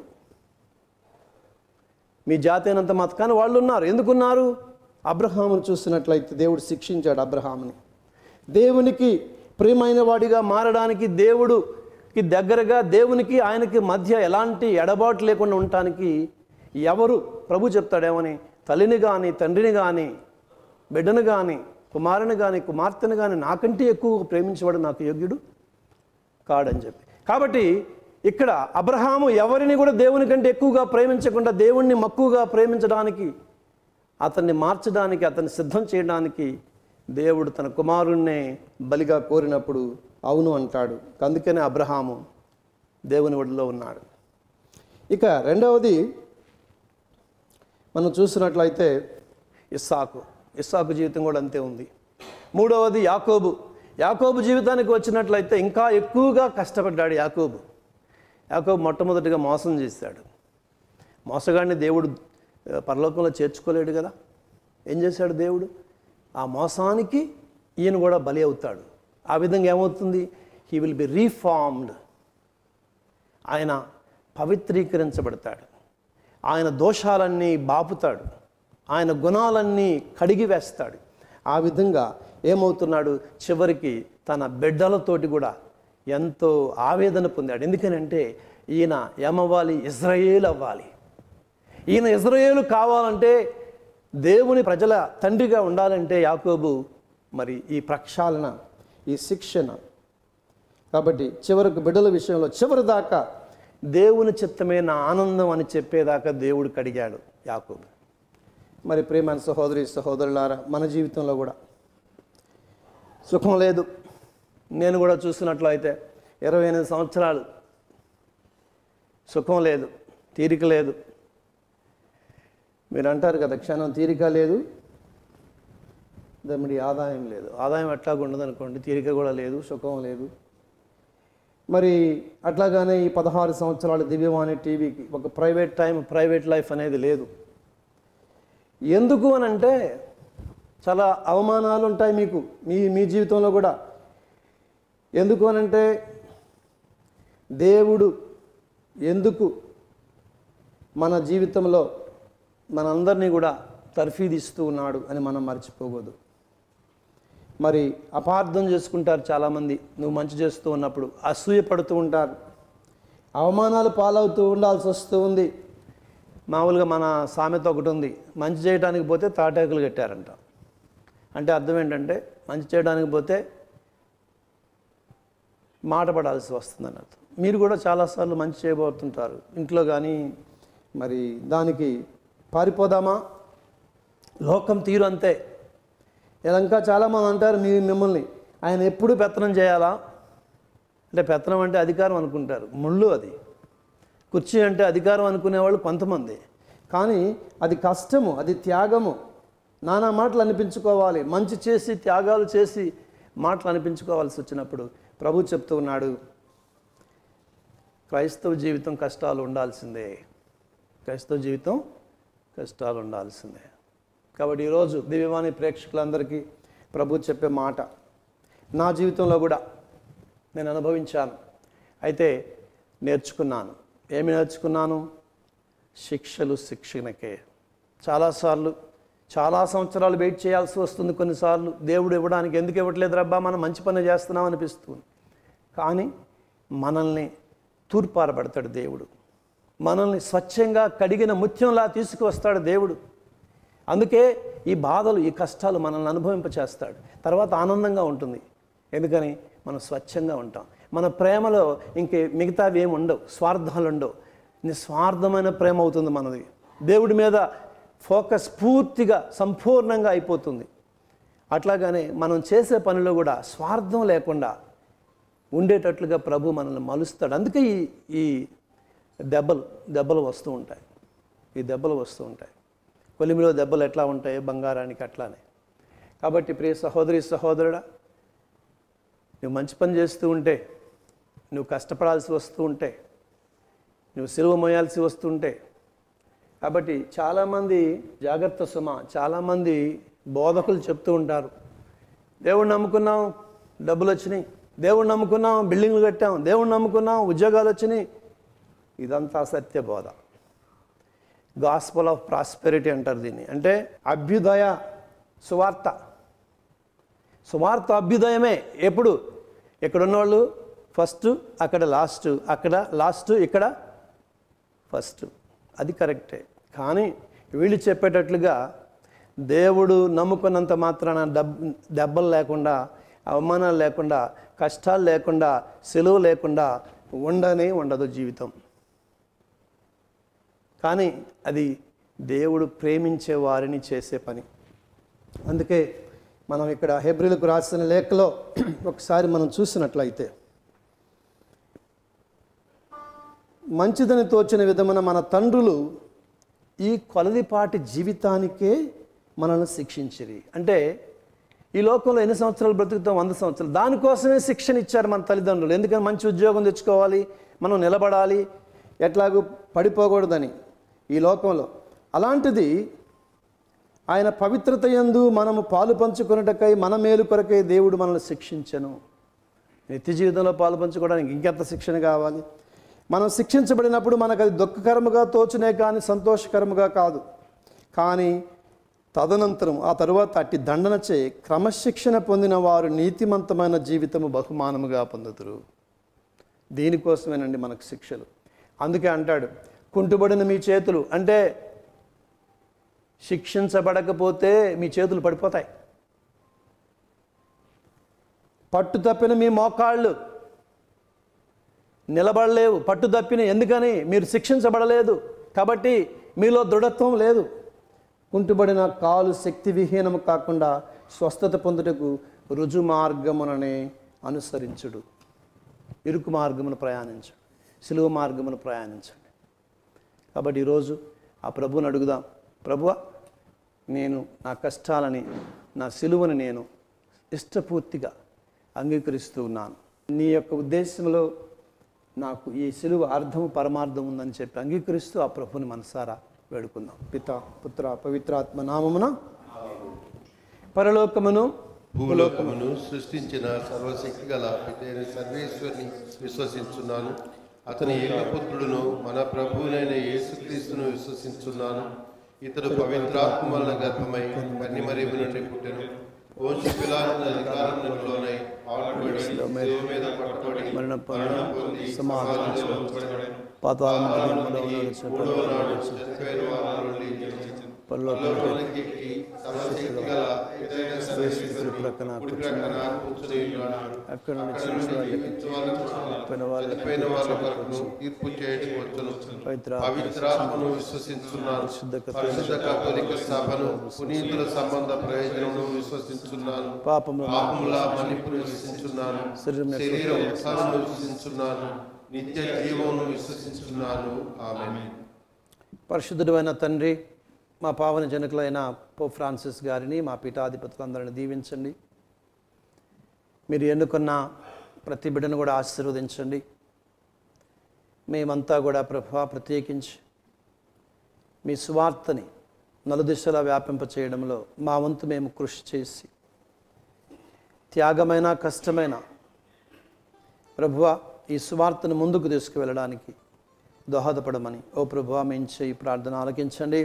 మీ జాతి అయినంత మాత్రం కానీ వాళ్ళు ఉన్నారు ఎందుకున్నారు అబ్రహామును చూసినట్లయితే దేవుడు శిక్షించాడు అబ్రహాముని దేవునికి ప్రియమైన వాడిగా మారడానికి దేవుడుకి దగ్గరగా దేవునికి ఆయనకి మధ్య ఎలాంటి ఎడబాటు లేకుండా ఉండటానికి ఎవరు ప్రభు చెప్తాడేమని తల్లిని కానీ తండ్రిని కానీ బిడ్డను కానీ కుమారుని కానీ కుమార్తెను కానీ నాకంటే ఎక్కువ ప్రేమించేవాడు నాకు యోగ్యుడు కాడని చెప్పి కాబట్టి ఇక్కడ అబ్రహాము ఎవరిని కూడా దేవుని కంటే ఎక్కువగా ప్రేమించకుండా దేవుణ్ణి మక్కువగా ప్రేమించడానికి అతన్ని మార్చడానికి అతన్ని సిద్ధం చేయడానికి దేవుడు తన కుమారుణ్ణే బలిగా కోరినప్పుడు అవును అంటాడు అందుకనే అబ్రహాము దేవుని ఒడిలో ఉన్నాడు ఇక రెండవది మనం చూసినట్లయితే ఇస్సాకు ఇస్సాకు జీవితం కూడా అంతే ఉంది మూడవది యాకోబు యాకోబు జీవితానికి వచ్చినట్లయితే ఇంకా ఎక్కువగా కష్టపడ్డాడు యాకోబు యాకోబు మొట్టమొదటిగా మోసం చేశాడు మోసగాడిని దేవుడు ఆ, పరలోకంలో చేర్చుకోలేడు కదా ఏం చేశాడు దేవుడు ఆ మోసానికి ఈయన కూడా బలి అవుతాడు ఆ విధంగా ఏమవుతుంది హీ విల్ బి రీఫార్మ్డ్ ఆయన పవిత్రీకరించబడతాడు ఆయన దోషాలన్నీ బాపుతాడు ఆయన గుణాలన్నీ కడిగి వేస్తాడు ఆ విధంగా ఏమవుతున్నాడు చివరికి తన బిడ్డలతోటి కూడా ఎంతో ఆవేదన పొందాడు ఎందుకనంటే ఈయన ఏమవ్వాలి ఇజ్రాయేల్ అవ్వాలి ఈయన ఇజ్రాయేలు కావాలంటే దేవుని ప్రజల తండ్రిగా ఉండాలంటే యాకోబు మరి ఈ ప్రక్షాళన ఈ శిక్షణ కాబట్టి చివరకు బిడ్డల విషయంలో చివరి దాకా దేవుని చిత్తమే నా ఆనందం అని చెప్పేదాకా దేవుడు కడిగాడు యాకోబు మరి ప్రేమ సహోదరి సహోదరులారా మన జీవితంలో కూడా సుఖం లేదు నేను కూడా చూసినట్లయితే ఇరవై ఎనిమిది సంవత్సరాలు సుఖం లేదు తీరిక లేదు మీరు అంటారు కదా క్షణం తీరిక లేదు దమ్మిడి ఆదాయం లేదు ఆదాయం ఎట్లాగా ఉండదు అనుకోండి తీరిక కూడా లేదు సుఖం లేదు మరి అట్లాగానే ఈ పదహారు సంవత్సరాలు దివ్యవాణి టీవీకి ఒక ప్రైవేట్ టైం ప్రైవేట్ లైఫ్ అనేది లేదు ఎందుకు అని అంటే చాలా అవమానాలు ఉంటాయి మీకు మీ మీ జీవితంలో కూడా ఎందుకు అని అంటే దేవుడు ఎందుకు మన జీవితంలో మనందరినీ కూడా తర్ఫీదిస్తూ ఉన్నాడు అని మనం మర్చిపోకూడదు మరి అపార్థం చేసుకుంటారు చాలామంది నువ్వు మంచి చేస్తూ ఉన్నప్పుడు అసూయ పడుతూ ఉంటారు అవమానాలు పాలవుతూ ఉండాల్సి వస్తూ ఉంది మామూలుగా మన సామెత ఒకటి ఉంది మంచి చేయడానికి పోతే తాటాకులు కట్టారంట అంటే అర్థం ఏంటంటే మంచి చేయడానికి పోతే మాట పడాల్సి వస్తుంది అన్నట్టు మీరు కూడా చాలాసార్లు మంచి చేయబోతుంటారు ఇంట్లో కానీ మరి దానికి పారిపోదామా లోకం తీరు అంతే ఇలా ఇంకా చాలామంది అంటారు మీ మిమ్మల్ని ఆయన ఎప్పుడు పెత్తనం చేయాలా అంటే పెత్తనం అంటే అధికారం అనుకుంటారు ముళ్ళు అది కుర్చీ అంటే అధికారం అనుకునేవాళ్ళు కొంతమంది కానీ అది కష్టము అది త్యాగము నానా మాటలు అనిపించుకోవాలి మంచి చేసి త్యాగాలు చేసి మాటలు అనిపించుకోవాల్సి వచ్చినప్పుడు ప్రభు చెప్తూ ఉన్నాడు క్రైస్తవ జీవితం కష్టాలు ఉండాల్సిందే క్రైస్తవ జీవితం కష్టాలు ఉండాల్సిందే కాబట్టి ఈరోజు దివ్యవాణి ప్రేక్షకులందరికీ ప్రభు చెప్పే మాట నా జీవితంలో కూడా నేను అనుభవించాను అయితే నేర్చుకున్నాను ఏమి నేర్చుకున్నాను శిక్షలు శిక్షణకే చాలాసార్లు చాలా సంవత్సరాలు వెయిట్ చేయాల్సి వస్తుంది కొన్నిసార్లు దేవుడు ఇవ్వడానికి ఎందుకు ఇవ్వట్లేదు రబ్బా మనం మంచి పని చేస్తున్నాం అనిపిస్తుంది కానీ మనల్ని తూర్పారబడతాడు దేవుడు మనల్ని స్వచ్ఛంగా కడిగిన ముత్యంలా తీసుకువస్తాడు దేవుడు అందుకే ఈ బాధలు ఈ కష్టాలు మనల్ని అనుభవింపచేస్తాడు తర్వాత ఆనందంగా ఉంటుంది ఎందుకని మనం స్వచ్ఛంగా ఉంటాం మన ప్రేమలో ఇంకే మిగతావి ఏమి ఉండవు స్వార్థాలు ఉండవు నిస్వార్థమైన ప్రేమ అవుతుంది మనది దేవుడి మీద ఫోకస్ పూర్తిగా సంపూర్ణంగా అయిపోతుంది అట్లాగానే మనం చేసే పనిలో కూడా స్వార్థం లేకుండా ఉండేటట్లుగా ప్రభు మనల్ని మలుస్తాడు అందుకే ఈ ఈ దెబ్బలు దెబ్బలు వస్తూ ఉంటాయి ఈ దెబ్బలు వస్తూ ఉంటాయి కొలిమిలో దెబ్బలు ఎట్లా ఉంటాయో బంగారానికి అట్లానే కాబట్టి ప్రియ సహోదరి సహోదరుడా నువ్వు మంచి పని చేస్తూ ఉంటే నువ్వు కష్టపడాల్సి వస్తూ ఉంటే నువ్వు సిలువ మోయాల్సి వస్తుంటే కాబట్టి చాలామంది జాగ్రత్త సుమ చాలామంది బోధకులు చెప్తూ ఉంటారు దేవుడు నమ్ముకున్నాం డబ్బులు వచ్చినాయి దేవుడు నమ్ముకున్నాం బిల్డింగ్లు కట్టాం దేవుడు నమ్ముకున్నాం ఉద్యోగాలు వచ్చినాయి ఇదంతా సత్య బోధ గాస్పల్ ఆఫ్ ప్రాస్పెరిటీ అంటారు దీన్ని అంటే అభ్యుదయ సువార్త సువార్త అభ్యుదయమే ఎప్పుడు ఇక్కడ ఉన్నవాళ్ళు ఫస్ట్ అక్కడ లాస్ట్ అక్కడ లాస్ట్ ఇక్కడ ఫస్ట్ అది కరెక్టే కానీ వీళ్ళు చెప్పేటట్లుగా దేవుడు నమ్ముకున్నంత మాత్రాన దెబ్ దెబ్బలు లేకుండా అవమానాలు లేకుండా కష్టాలు లేకుండా సెలవు లేకుండా ఉండనే ఉండదు జీవితం కానీ అది దేవుడు ప్రేమించే వారిని చేసే పని అందుకే మనం ఇక్కడ హెబ్రిలకు రాసిన లేఖలో ఒకసారి మనం చూసినట్లయితే మంచిదని తోచిన విధమైన మన తండ్రులు ఈ కొలదిపాటి జీవితానికే మనల్ని శిక్షించిరి అంటే ఈ లోకంలో ఎన్ని సంవత్సరాలు బ్రతుకుతాం వంద సంవత్సరాలు దానికోసమే శిక్షణ ఇచ్చారు మన తల్లిదండ్రులు ఎందుకని మంచి ఉద్యోగం తెచ్చుకోవాలి మనం నిలబడాలి ఎట్లాగూ పడిపోకూడదని ఈ లోకంలో అలాంటిది ఆయన పవిత్రత యందు మనము పాలు పంచుకున్నటకై మన మేలు కొరకై దేవుడు మనల్ని శిక్షించను నిత్య జీవితంలో పాలు పంచుకోవడానికి ఇంకెంత శిక్షణ కావాలి మనం శిక్షించబడినప్పుడు మనకు అది దుఃఖకరముగా తోచునే కానీ సంతోషకరముగా కాదు కానీ తదనంతరం ఆ తరువాత అట్టి దండనచే క్రమశిక్షణ పొందిన వారు నీతిమంతమైన జీవితము బహుమానముగా పొందుతురు దీనికోసమేనండి మనకు శిక్షలు అందుకే అంటాడు కుంటుబడిన మీ చేతులు అంటే శిక్షించబడకపోతే మీ చేతులు పడిపోతాయి పట్టు తప్పిన మీ మోకాళ్ళు నిలబడలేవు పట్టు తప్పిన ఎందుకని మీరు శిక్షించబడలేదు కాబట్టి మీలో దృఢత్వం లేదు కుంటుబడిన కాలు శక్తి విహీనము కాకుండా స్వస్థత పొందుటకు రుజు మార్గముననే అనుసరించుడు ఇరుకు మార్గమును ప్రయాణించడు సులువు మార్గమును ప్రయాణించండి కాబట్టి ఈరోజు ఆ ప్రభువుని అడుగుదాం ప్రభువ నేను నా కష్టాలని నా సిలువని నేను ఇష్టపూర్తిగా అంగీకరిస్తూ ఉన్నాను నీ యొక్క ఉద్దేశంలో నాకు ఈ సిలువ అర్థము పరమార్థం ఉందని చెప్పి అంగీకరిస్తూ ఆ ప్రభుని మనసారా వేడుకుందాం పిత పుత్ర పవిత్రాత్మ నామమున పరలోకమును భూలోకమును సృష్టించిన సర్వశక్తి గల పితైన సర్వేశ్వరిని విశ్వసించున్నాను అతని ఏకపుత్రుడును మన ప్రభువునైన యేసుక్రీస్తును విశ్వసించున్నాను ఇతడు పవిత్రాత్మ వలన గర్భమై కన్నిమరేమి నుండి పుట్టెను పోంచి పిలాతుల అధికారంలోనై పాటుపడి శిలువ మీద పట్టుబడి మరణ మరణం పొంది సమాధానం సమాధిలో పాతాళములో మూడవ నాడు చనిపోయిన వారి నుండి పరలోకానికి ఎక్కి సర్వశక్తి గల పితైన సర్వేశ్వరుని ప్రక్కన కుడి ప్రక్కన కూర్చుని ఉన్నాడు అక్కడ నుండి చనిపోయిన చనిపోయిన వాళ్ళ కొరకును తీర్పు చేయడానికి వచ్చును పవిత్ర పవిత్రాత్మను విశ్వసించున్నాను పరిశుద్ధ కథోలిక సభను పునీతుల సంబంధ ప్రయోజనమును విశ్వసించున్నాను పాపముల పాపముల మన్నిపును విశ్వసించున్నాను శరీరం యొక్క శరీరం ఉత్సాహమును విశ్వసించున్నాను నిత్య జీవమును విశ్వసించున్నాను ఆమె పరిశుద్ధుడైన తండ్రి మా పావన జనకులైన పో ఫ్రాన్సిస్ గారిని మా పీఠాధిపతులందరిని దీవించండి మీరు ఎన్నుకున్న ప్రతి బిడ్డను కూడా ఆశీర్వదించండి మేమంతా కూడా ప్రభా ప్రత్యేకించి మీ సువార్తని నలుదిశలా వ్యాపింప చేయడంలో మా వంతు మేము కృషి చేసి త్యాగమైన కష్టమైన ప్రభువ ఈ సువార్తను ముందుకు తీసుకువెళ్ళడానికి దోహదపడమని ఓ ప్రభువా మేము చేయి ప్రార్థన ఆలకించండి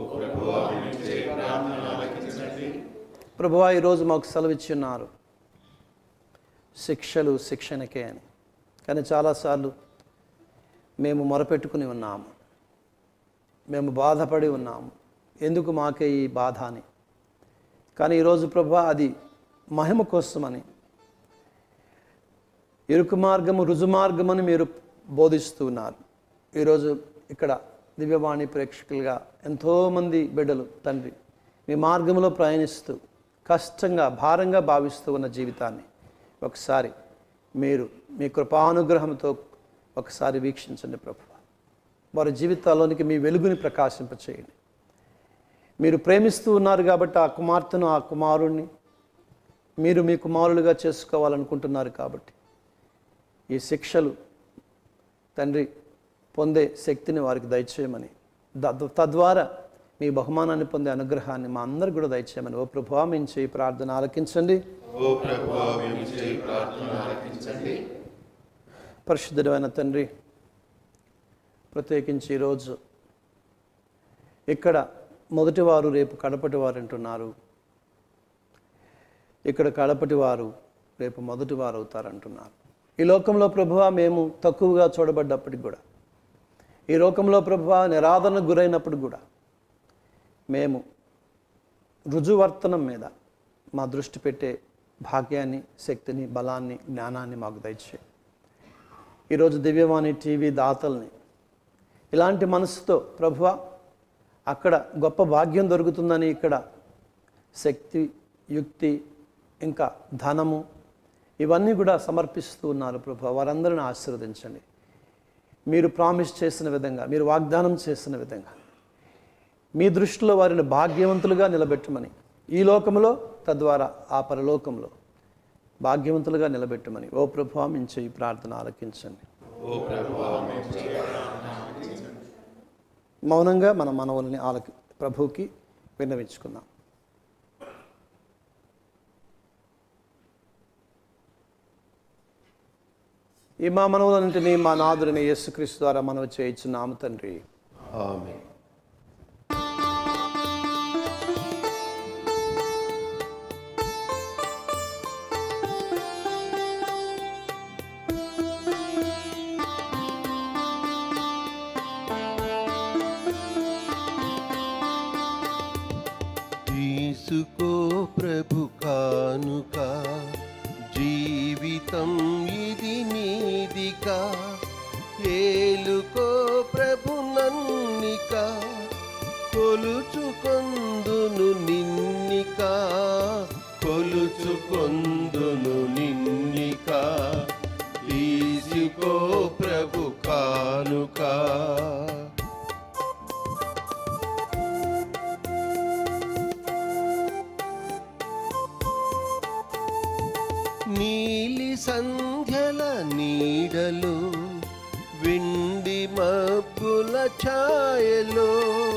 ప్రభువా ఈరోజు మాకు సెలవిచ్చి ఉన్నారు శిక్షలు శిక్షణకే అని కానీ చాలాసార్లు మేము మొరపెట్టుకుని ఉన్నాము మేము బాధపడి ఉన్నాము ఎందుకు మాకే ఈ బాధ అని కానీ ఈరోజు ప్రభా అది మహిమ కోసమని ఇరుకు మార్గము రుజు మార్గమని మీరు బోధిస్తూ ఉన్నారు ఈరోజు ఇక్కడ దివ్యవాణి ప్రేక్షకులుగా ఎంతోమంది బిడ్డలు తండ్రి మీ మార్గంలో ప్రయాణిస్తూ కష్టంగా భారంగా భావిస్తూ ఉన్న జీవితాన్ని ఒకసారి మీరు మీ కృపానుగ్రహంతో ఒకసారి వీక్షించండి ప్రభు వారి జీవితాల్లోనికి మీ వెలుగుని ప్రకాశింపచేయండి మీరు ప్రేమిస్తూ ఉన్నారు కాబట్టి ఆ కుమార్తెను ఆ కుమారుణ్ణి మీరు మీ కుమారులుగా చేసుకోవాలనుకుంటున్నారు కాబట్టి ఈ శిక్షలు తండ్రి పొందే శక్తిని వారికి దయచేయమని ద- తద్వారా మీ బహుమానాన్ని పొందే అనుగ్రహాన్ని మా అందరికి కూడా దయచేయమని ఓ ప్రభు మేము చేయి ప్రార్థన ఆలకించండి ఓ ప్రభు మేము చేయి ప్రార్థన ఆలకించండి పరిశుద్ధుడైన తండ్రి ప్రత్యేకించి ఈరోజు ఇక్కడ మొదటి వారు రేపు కడపటి వారు అంటున్నారు ఇక్కడ కడపటి వారు రేపు మొదటి వారు అవుతారంటున్నారు ఈ లోకంలో ప్రభువ మేము తక్కువగా చూడబడ్డప్పటికి కూడా ఈ లోకంలో ప్రభువ నిరాదరణకు గురైనప్పుడు కూడా మేము రుజువర్తనం మీద మా దృష్టి పెట్టే భాగ్యాన్ని శక్తిని బలాన్ని జ్ఞానాన్ని మాకు దయచేయి ఈరోజు దివ్యవాణి టీవీ దాతల్ని ఇలాంటి మనసుతో ప్రభువ అక్కడ గొప్ప భాగ్యం దొరుకుతుందని ఇక్కడ శక్తి యుక్తి ఇంకా ధనము ఇవన్నీ కూడా సమర్పిస్తూ ఉన్నారు ప్రభు వారందరిని ఆశీర్వదించండి మీరు ప్రామిస్ చేసిన విధంగా మీరు వాగ్దానం చేసిన విధంగా మీ దృష్టిలో వారిని భాగ్యవంతులుగా నిలబెట్టమని ఈ లోకంలో తద్వారా ఆ పరలోకంలో భాగ్యవంతులుగా నిలబెట్టమని ఓ ప్రభు మించి ఈ ప్రార్థన ఆలకించండి ఓ ప్రభు మౌనంగా మన మనవుల్ని ఆలకి ప్రభువుకి విన్నవించుకుందాం ఈ మా మనవులన్నింటినీ మా నాదుడిని యేసుక్రీస్తు ద్వారా మనవి చేయించున్నాము తండ్రి ఆమె తీసుకో ప్రభు కానుక జీవితం ఇది నీదిక ఏలుకో ప్రభు నన్నిక కొలుచుకొందును నిన్నిక కొలుచుకొందును నిన్నిక తీసుకో ప్రభు కానుక నీలి సంధ్యల నీడలు విండి మబ్బుల ఛాయలో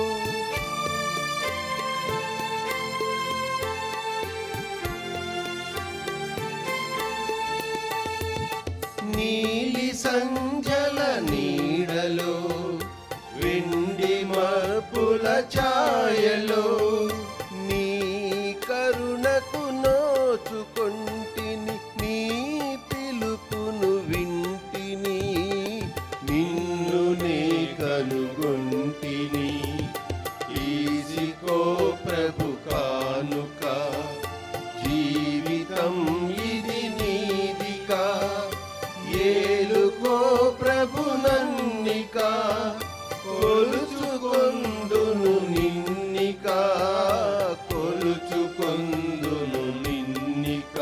నీలి సంధ్యల నీడలో విండి మబ్బుల ఛాయలో నీ కరుణకు నోచుకొంటిని నీ పిలుపును వింటిని నిన్ను నే కనుగొంటిని ఈసికో ప్రభు కానుక జీవితం ఇది నీదిక ఏలుకో ప్రభు నన్నిక కొలుచుకొందును నిన్నిక కొలుచుకొందును నిన్నిక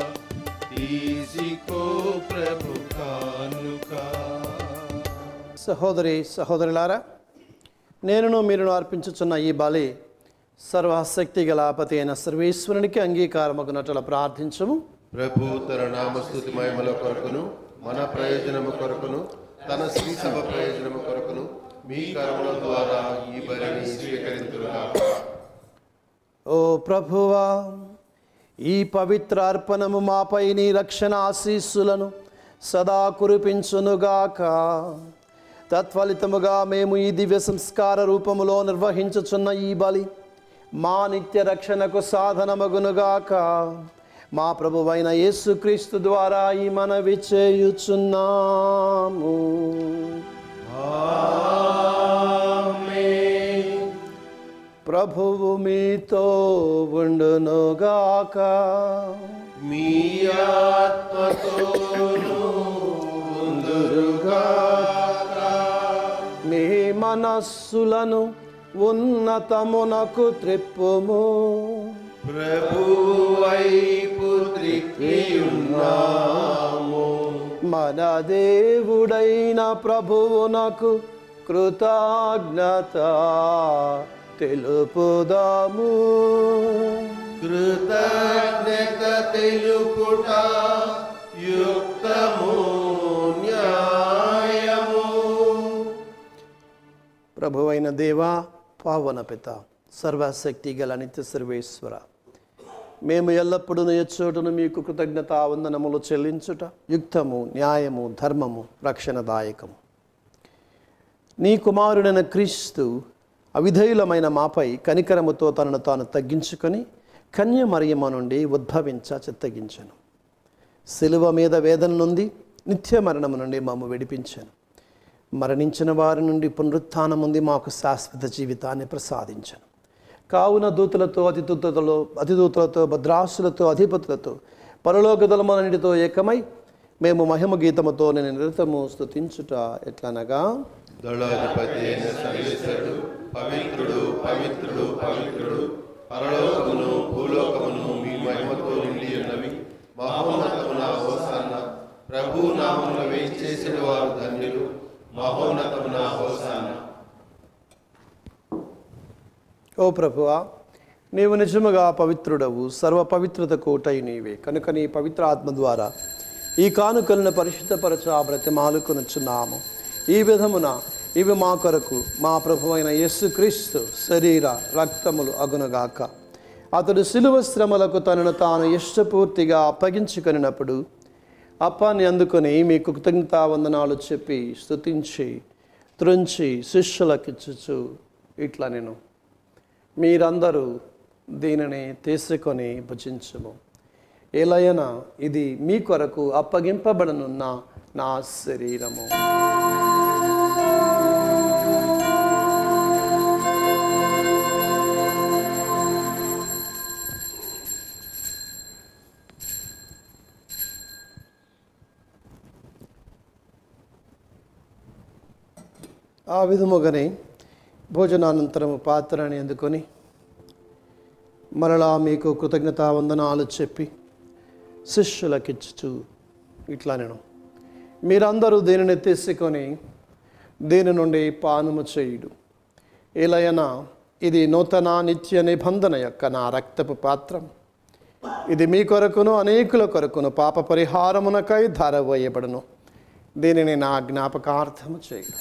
తీసికో ప్రభు కానుక సహోదరి సహోదరులారా నేనును మీరును అర్పించుచున్న ఈ బలి సర్వశక్తి గల ఆపతి అయిన సర్వేశ్వరునికి అంగీకారమగునట్ల ప్రార్థించము ప్రభు తన నామస్తుతి మహిమల కొరకును మన ప్రయోజనము కొరకును తన శ్రీ సభ ప్రయోజనము కొరకును మీ కర్మల ద్వారా ఈ బలిని స్వీకరించుగా ఓ ప్రభువా ఈ పవిత్ర అర్పణము మాపై నీ రక్షణ ఆశీస్సులను సదా కురిపించునుగాక తత్ఫలితముగా మేము ఈ దివ్య సంస్కార రూపములో నిర్వహించుచున్న ఈ బలి మా నిత్య రక్షణకు సాధనమగునుగాక మా ప్రభువైన యేసుక్రీస్తు ద్వారా ఈ మనవి చేయుచున్నాము ప్రభువు మీతో ఉండునుగాక మీ ఆత్మతోను ఉందురుగా మీ మనస్సులను ఉన్నతమునకు త్రిప్పుము ప్రభు వైపు త్రిప్పియున్నాము మన దేవుడైన ప్రభువునకు కృతజ్ఞత తెలుపుదాము కృతజ్ఞత తెలుపుట యుక్తము న్యాయము ప్రభువైన దేవా పావన పిత సర్వశక్తి గల నిత్య సర్వేశ్వర మేము ఎల్లప్పుడూ ఎచ్చోటును మీకు కృతజ్ఞత వందనములు చెల్లించుట యుక్తము న్యాయము ధర్మము రక్షణదాయకము నీ కుమారుడైన క్రీస్తు అవిధేయులమైన మాపై కనికరముతో తనను తాను తగ్గించుకొని కన్య మరియమ్మ నుండి ఉద్భవించ చిత్తగించను శిలువ మీద వేదన నుండి నిత్య మరణము నుండి మమ్ము విడిపించాను మరణించిన వారి నుండి పునరుత్థానముంది మాకు శాశ్వత జీవితాన్ని ప్రసాదించను కావున దూతలతో అతిదూతలతో అతిదూతలతో భద్రాసులతో అధిపతులతో పరలోక దళములన్నిటితో ఏకమై మేము మహిమ గీతముతో నేను నిరతము స్తుతించుట ఎట్లనగా దళాధిపతి అయిన సర్వేశ్వరుడు పవిత్రుడు పవిత్రుడు పవిత్రుడు పరలోకమును భూలోకమును మీ మహిమతో నిండి ఉన్నవి మహోన్నతమున హోసాన్న ప్రభు నామమున వేయించేసిన వారు ధన్యులు మహోన్నతమున హోసాన్న ఓ ప్రభువా నీవు నిజముగా పవిత్రుడవు సర్వ పవిత్రత కోటై నీవే కనుక నీ పవిత్ర ఆత్మ ద్వారా ఈ కానుకలను పరిశుద్ధపరచ బ్రతిమాలుకొనుచున్నాము ఈ విధమున ఇవి మా కొరకు మా ప్రభువైన యేసుక్రీస్తు శరీర రక్తములు అగునుగాక అతడు శిలువ శ్రమలకు తనను తాను ఇష్టపూర్తిగా అప్పగించుకొనినప్పుడు అప్పాన్ని అందుకొని మీకు కృతజ్ఞతా వందనాలు చెప్పి స్తుతించి త్రుంచి శిష్యులకిచ్చుచు ఇట్లా నేను మీరందరూ దీనిని తీసుకొని భుజించము ఎలయన ఇది మీ కొరకు అప్పగింపబడనున్న నా శరీరము ఆ విధముగానే భోజనానంతరము పాత్రని అందుకొని మరలా మీకు కృతజ్ఞతా వందనాలు చెప్పి శిష్యులకిచ్చుచు ఇట్లా నేను మీరందరూ దీనిని తీసుకొని దీని నుండి పానము చేయుడు ఇలయన ఇది నూతన నిత్య నిబంధన యొక్క నా రక్తపు పాత్రం ఇది మీ కొరకును అనేకుల కొరకును పాప పరిహారమునకై ధారవేయబడును దీనిని నా జ్ఞాపకార్థము చేయడం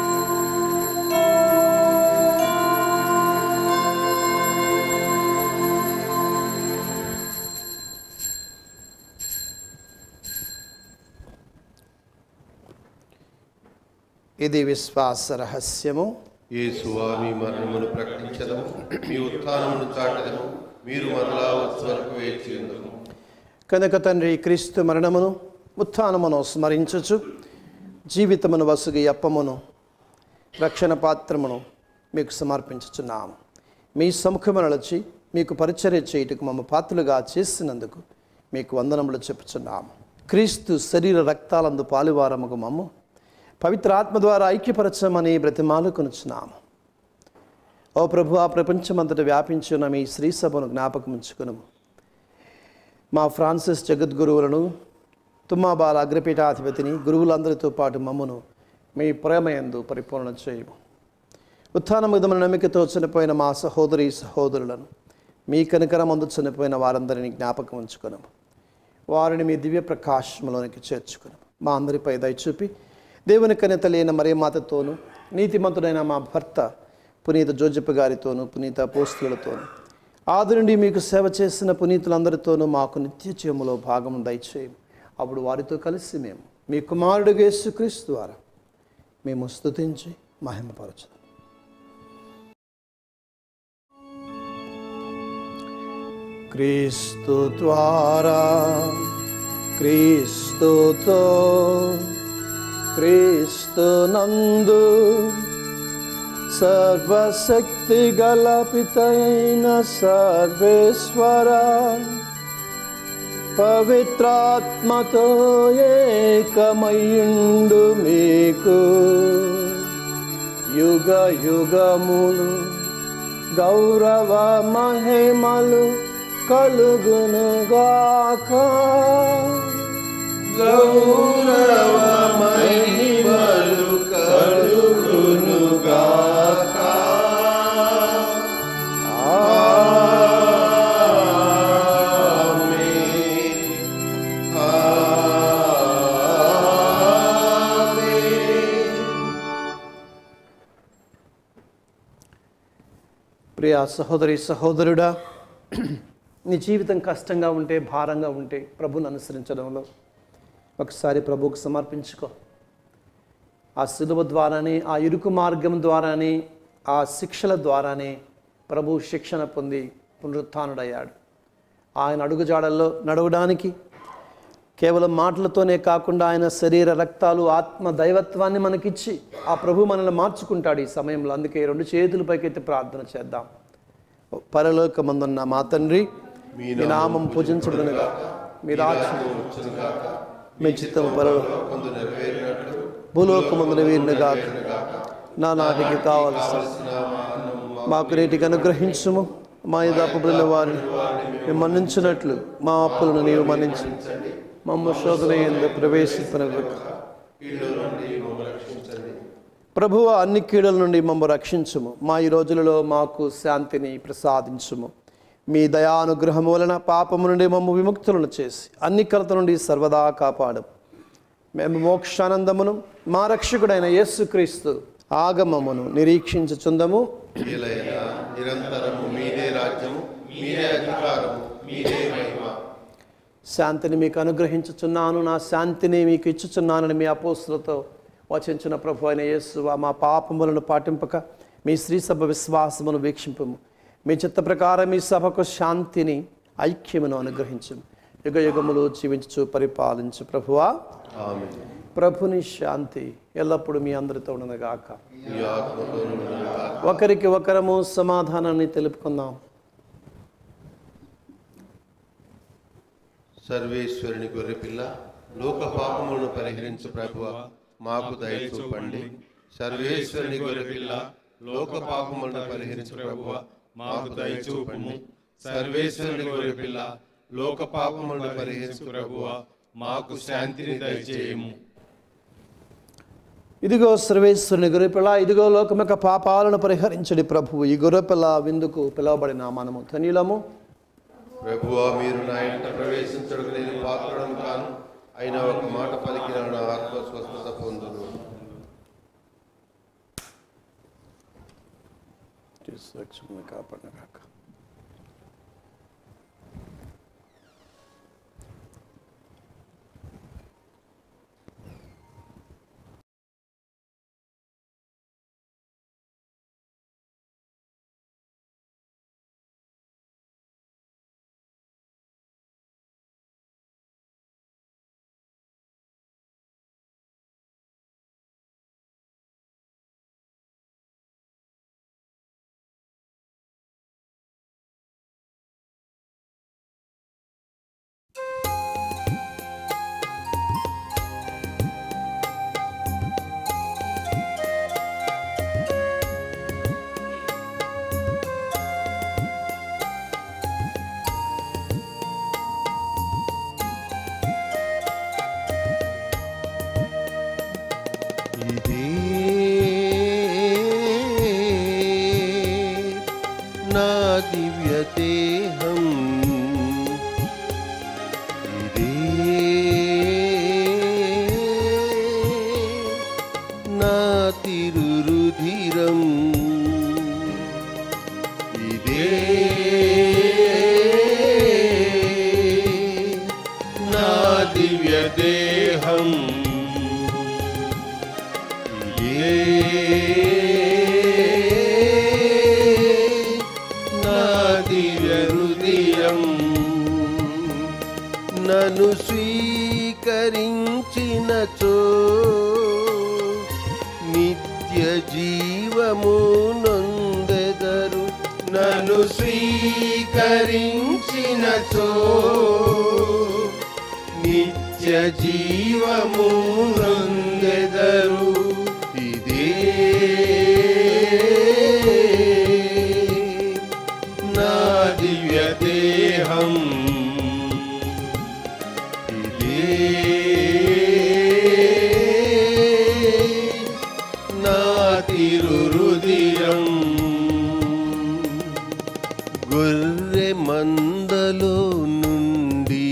ఇది విశ్వాస రహస్యము యేసువా మీ మరణమును ప్రకటించదము మీ ఉత్థానమును చాటదము మీరు మరలా వచ్చే వరకు వేచి ఉందము కనుక తండ్రి క్రీస్తు మరణమును ఉత్థానమును స్మరించుచు జీవితమును వసుగి అప్పమును రక్షణ పాత్రమును మీకు సమర్పించుచున్నాము మీ సముఖమునలచి మీకు పరిచర్య చేయుటకు మమ్మ పాత్రలుగా చేసినందుకు మీకు వందనములు చెప్పుచున్నాము క్రీస్తు శరీర రక్తాలందు పాలువారముకు మమ్ము పవిత్ర ఆత్మ ద్వారా ఐక్యపరచమని బ్రతిమాలు కొనుచున్నాము ఓ ప్రభు ఆ ప్రపంచమంతట వ్యాపించి ఉన్న మీ శ్రీ సభను జ్ఞాపకం ఉంచుకునము మా ఫ్రాన్సిస్ జగద్గురువులను తుమ్మాబాల అగ్రపీఠాధిపతిని గురువులందరితో పాటు మమ్మను మీ ప్రేమయందు పరిపూర్ణ చేయము ఉత్థానముదమైన నమ్మికతో చనిపోయిన మా సహోదరి సహోదరులను మీ కనికరమందు చనిపోయిన వారందరినీ జ్ఞాపకం ఉంచుకునము వారిని మీ దివ్య ప్రకాశంలోనికి చేర్చుకునము మా అందరిపై దయచూపి దేవుని కనిత లేని మరియమాతతోనూ నీతిమంతుడైన మా భర్త పునీత జోజప్ప గారితోనూ పునీత పోస్తులతోనూ ఆది నుండి మీకు సేవ చేసిన పునీతులందరితోనూ మాకు నిత్య జీవములో భాగం దయచేయం అప్పుడు వారితో కలిసి మేము మీ కుమారుడు యేసుక్రీస్తు ద్వారా మేము స్తుతించి మహిమపరచుదాం క్రీస్తు ద్వారా క్రీస్తుతో క్రీస్తు నందు సర్వశక్తి గల పితైన సర్వేశ్వర పవిత్రాత్మతో ఏకమయ్యుండు మీకు యుగ యుగములు గౌరవ మహిమలు కలుగునుగాక గౌరవ మహిమలు కలుగునుగాక ఆమేన్. ఆమేన్. ప్రియ సహోదరి సహోదరుడా నీ జీవితం కష్టంగా ఉంటే భారంగా ఉంటే ప్రభుని అనుసరించడంలో ఒకసారి ప్రభువుకు సమర్పించుకో ఆ సులువ ద్వారానే ఆ ఇరుకు మార్గం ద్వారానే ఆ శిక్షల ద్వారానే ప్రభు శిక్షణ పొంది పునరుత్డయ్యాడు ఆయన అడుగుజాడల్లో నడవడానికి కేవలం మాటలతోనే కాకుండా ఆయన శరీర రక్తాలు ఆత్మ దైవత్వాన్ని మనకిచ్చి ఆ ప్రభు మనల్ని మార్చుకుంటాడు ఈ సమయంలో అందుకే రెండు చేతుల పైకెత్తి ప్రార్థన చేద్దాం పరలోకమందున్న మా తండ్రి మీ నామం పూజించబడునుగా మీ రాజ్యం మీ చిత్తం పరలో కొందు నెరవేరినట్లు భూలోకమందున వీరినిగా నా నాటికి కావలసిన మాకు నేటికి అనుగ్రహించుము మా ఇది అప్పుబడిన వారిని మేము మన్నించినట్లు మా అప్పులను నీవు మన్నించు మమ్మ శోధన ఎందు ప్రవేశింపనకు ప్రభువ అన్ని కీడుల నుండి మమ్మ రక్షించుము మా ఈ రోజులలో మాకు శాంతిని ప్రసాదించుము మీ దయానుగ్రహము వలన పాపము నుండి మమ్మ విముక్తులను చేసి అన్ని కలత నుండి సర్వదా కాపాడు మేము మోక్షానందమును మా రక్షకుడైన యేసుక్రీస్తు ఆగమమును నిరీక్షించుచుందము ఏలైనా నిరంతరము మీదే రాజ్యము మీదే అధికారము మీదే మహిమ శాంతిని మీకు అనుగ్రహించుచున్నాను నా శాంతిని మీకు ఇచ్చుచున్నానని మీ అపోస్తులతో వచించిన ప్రభు అయిన యేసు మా పాపములను పాటింపక మీ శ్రీ సభ విశ్వాసమును వీక్షింపము మీ చిత్త ప్రకారం మీ సభకు శాంతిని ఐక్యమును అనుగ్రహించము యుగ యుగములు జీవించు పరిపాలించు ప్రభువా ఆమేన్ ప్రభుని శాంతి ఎల్లప్పుడూ మీ అందరితో ఉండగాక మీ ఆత్మతోను ఉండుగాక. ఒకరికి ఒకరము సమాధానాన్ని తెలుపుకుందాం సర్వేశ్వరుని గొర్రెపిల్ల లోక పాపములను పరిహరించు ప్రభువ మాకు దయ చూపండి సర్వేశ్వరుని గొర్రెపిల్ల లోక పాపములను పరిహరించు ప్రభువ మాకు దయచూపుము సర్వేశ్వరుని గొర్రెపిల్ల లోక పాపములను పరిహరించు ప్రభువ మాకు శాంతిని దయచేయము ఇదిగో సర్వేశ్వరుని గొర్రెపిల్ల ఇదిగో లోకం యొక్క పాపాలను పరిహరించడి ప్రభువు ఈ గొర్రెపిల్ల విందుకు పిలువబడిన మనము ధన్యులము ప్రభువా మీరు నా ఇంట ప్రవేశించడానికి నేను పాత్రను కాను అయినా ఒక మాట పలికిన నా ఆత్మ స్వస్థత పొందును కాపాడిన కాక ఇదే నా దివ్య దేహం ఇదే నా తిరురుధిరం ఇదే నా దివ్య దేహం హృదయం నన్ను స్వీకరించినచో నిత్య జీవము నొందెదరు నన్ను స్వీకరించినచో నిత్య జీవము నొందెదరు ఇదే నా దివ్య దేహం ఇదే నా తిరురుదిరం గొర్రె మందలో నుండి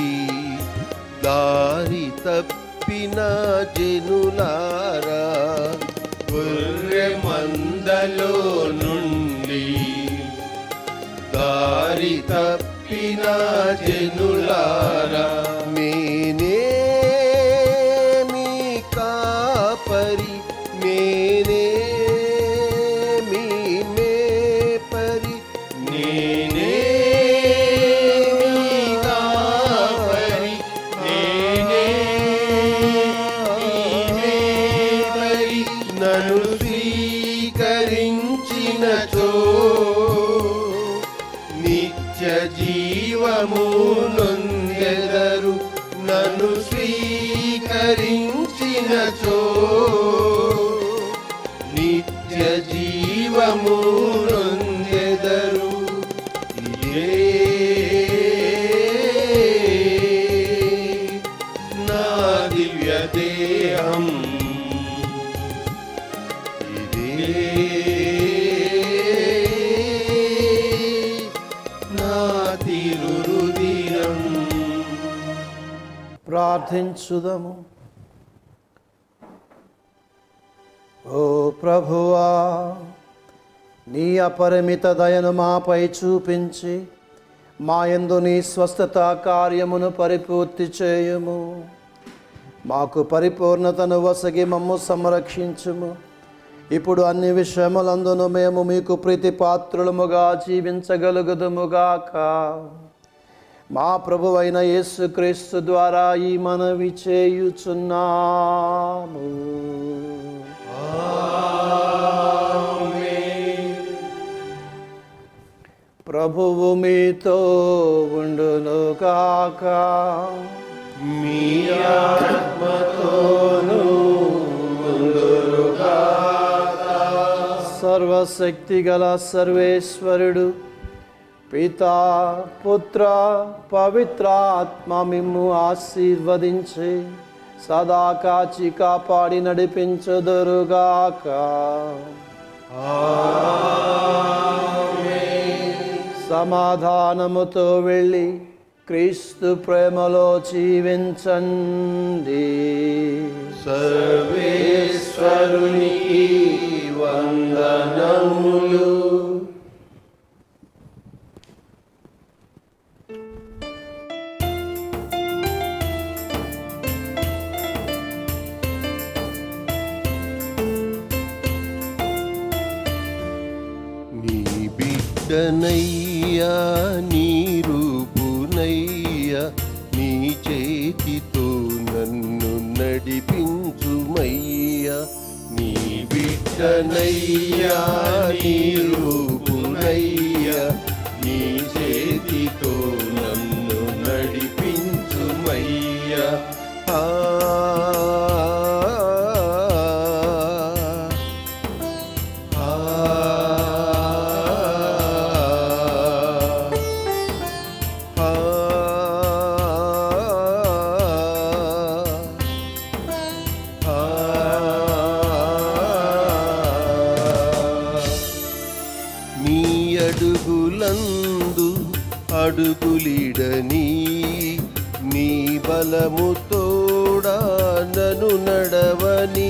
దారి తప్పిన జనులారా గొర్రె మందలో నుండి దారి తప్పిన జనులారా నేనే మీ కాపరి నేనే మీ మేపరి నేనే మీ కాపరి నేనే మీ మేపరి నన్ను స్వీకరించినచో నిత్య జీవము నొందెదరు నన్ను స్వీకరించినచో నిత్య జీవము నొందెదరు ఇదే నా దివ్య దేహం ఇదే నా తిరురుదిరం ప్రార్థించుదము ఓ ప్రభువా నీ అపరిమిత దయను మాపై చూపించి మా యందు నీ స్వస్థత కార్యమును పరిపూర్తి చేయము మాకు పరిపూర్ణతను వసగి మమ్ము సంరక్షించుము ఇప్పుడు అన్ని విషయములందును మేము మీకు ప్రీతి పాత్రులముగా జీవించగలుగుదుముగాక మా ప్రభు అయిన యేసుక్రీస్తు ద్వారా ఈ మనవి చేయుచున్నాము ప్రభువు మీతో ఉండును కాక మీ ఆత్మతోను ముందురుగాక సర్వశక్తి గల సర్వేశ్వరుడు పితా పుత్ర పవిత్రాత్మ మిమ్ము ఆశీర్వదించి సదా కాచి కాపాడి నడిపించుదురుగాక సమాధానముతో వెళ్ళి క్రీస్తు ప్రేమలో జీవించండి సర్వేశ్వరునికి వందనములు నీ బిడ్డనయ్యా నీ రూపునయ్యా నీ చేతితో నన్ను నడిపించుమయ్యా నీ బిడ్డనయ్యా నీ రూపునయ్యా నీ చేతితో నన్ను నడిపించుమయ్యా ఆ ఆ ఆ నీ అడుగులందు అడుగులిడని నీ బలము తోడా నను నడవని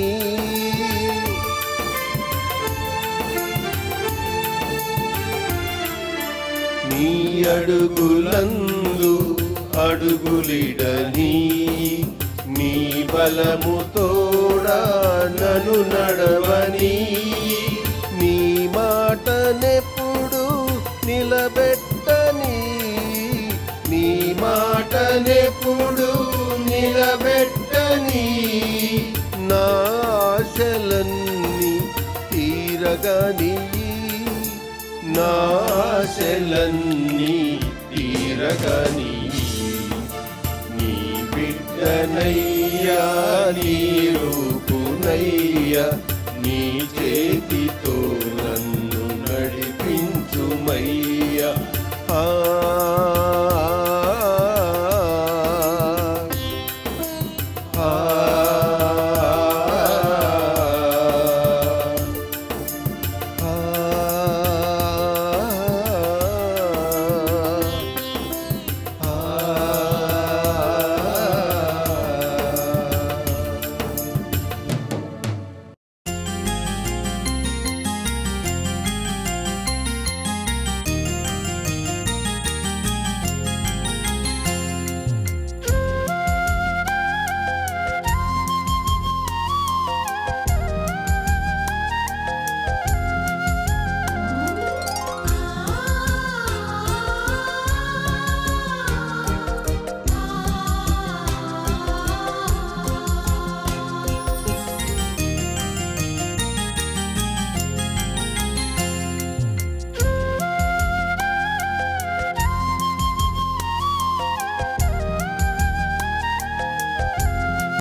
నీ అడుగులందు అడుగులిడని నీ బలము తోడా నను నడవని నీ మాటనెప్పుడు నిలబెట్టని నీ మాటనెప్పుడు నిలబెట్టని నా ఆశలన్నీ తీరగని నాశలన్నీ తీరగని నీ బిడ్డనయ్యా నీ రూపునయ్యా నీ చేతితో నన్ను నడిపించుమయ్యా ఆ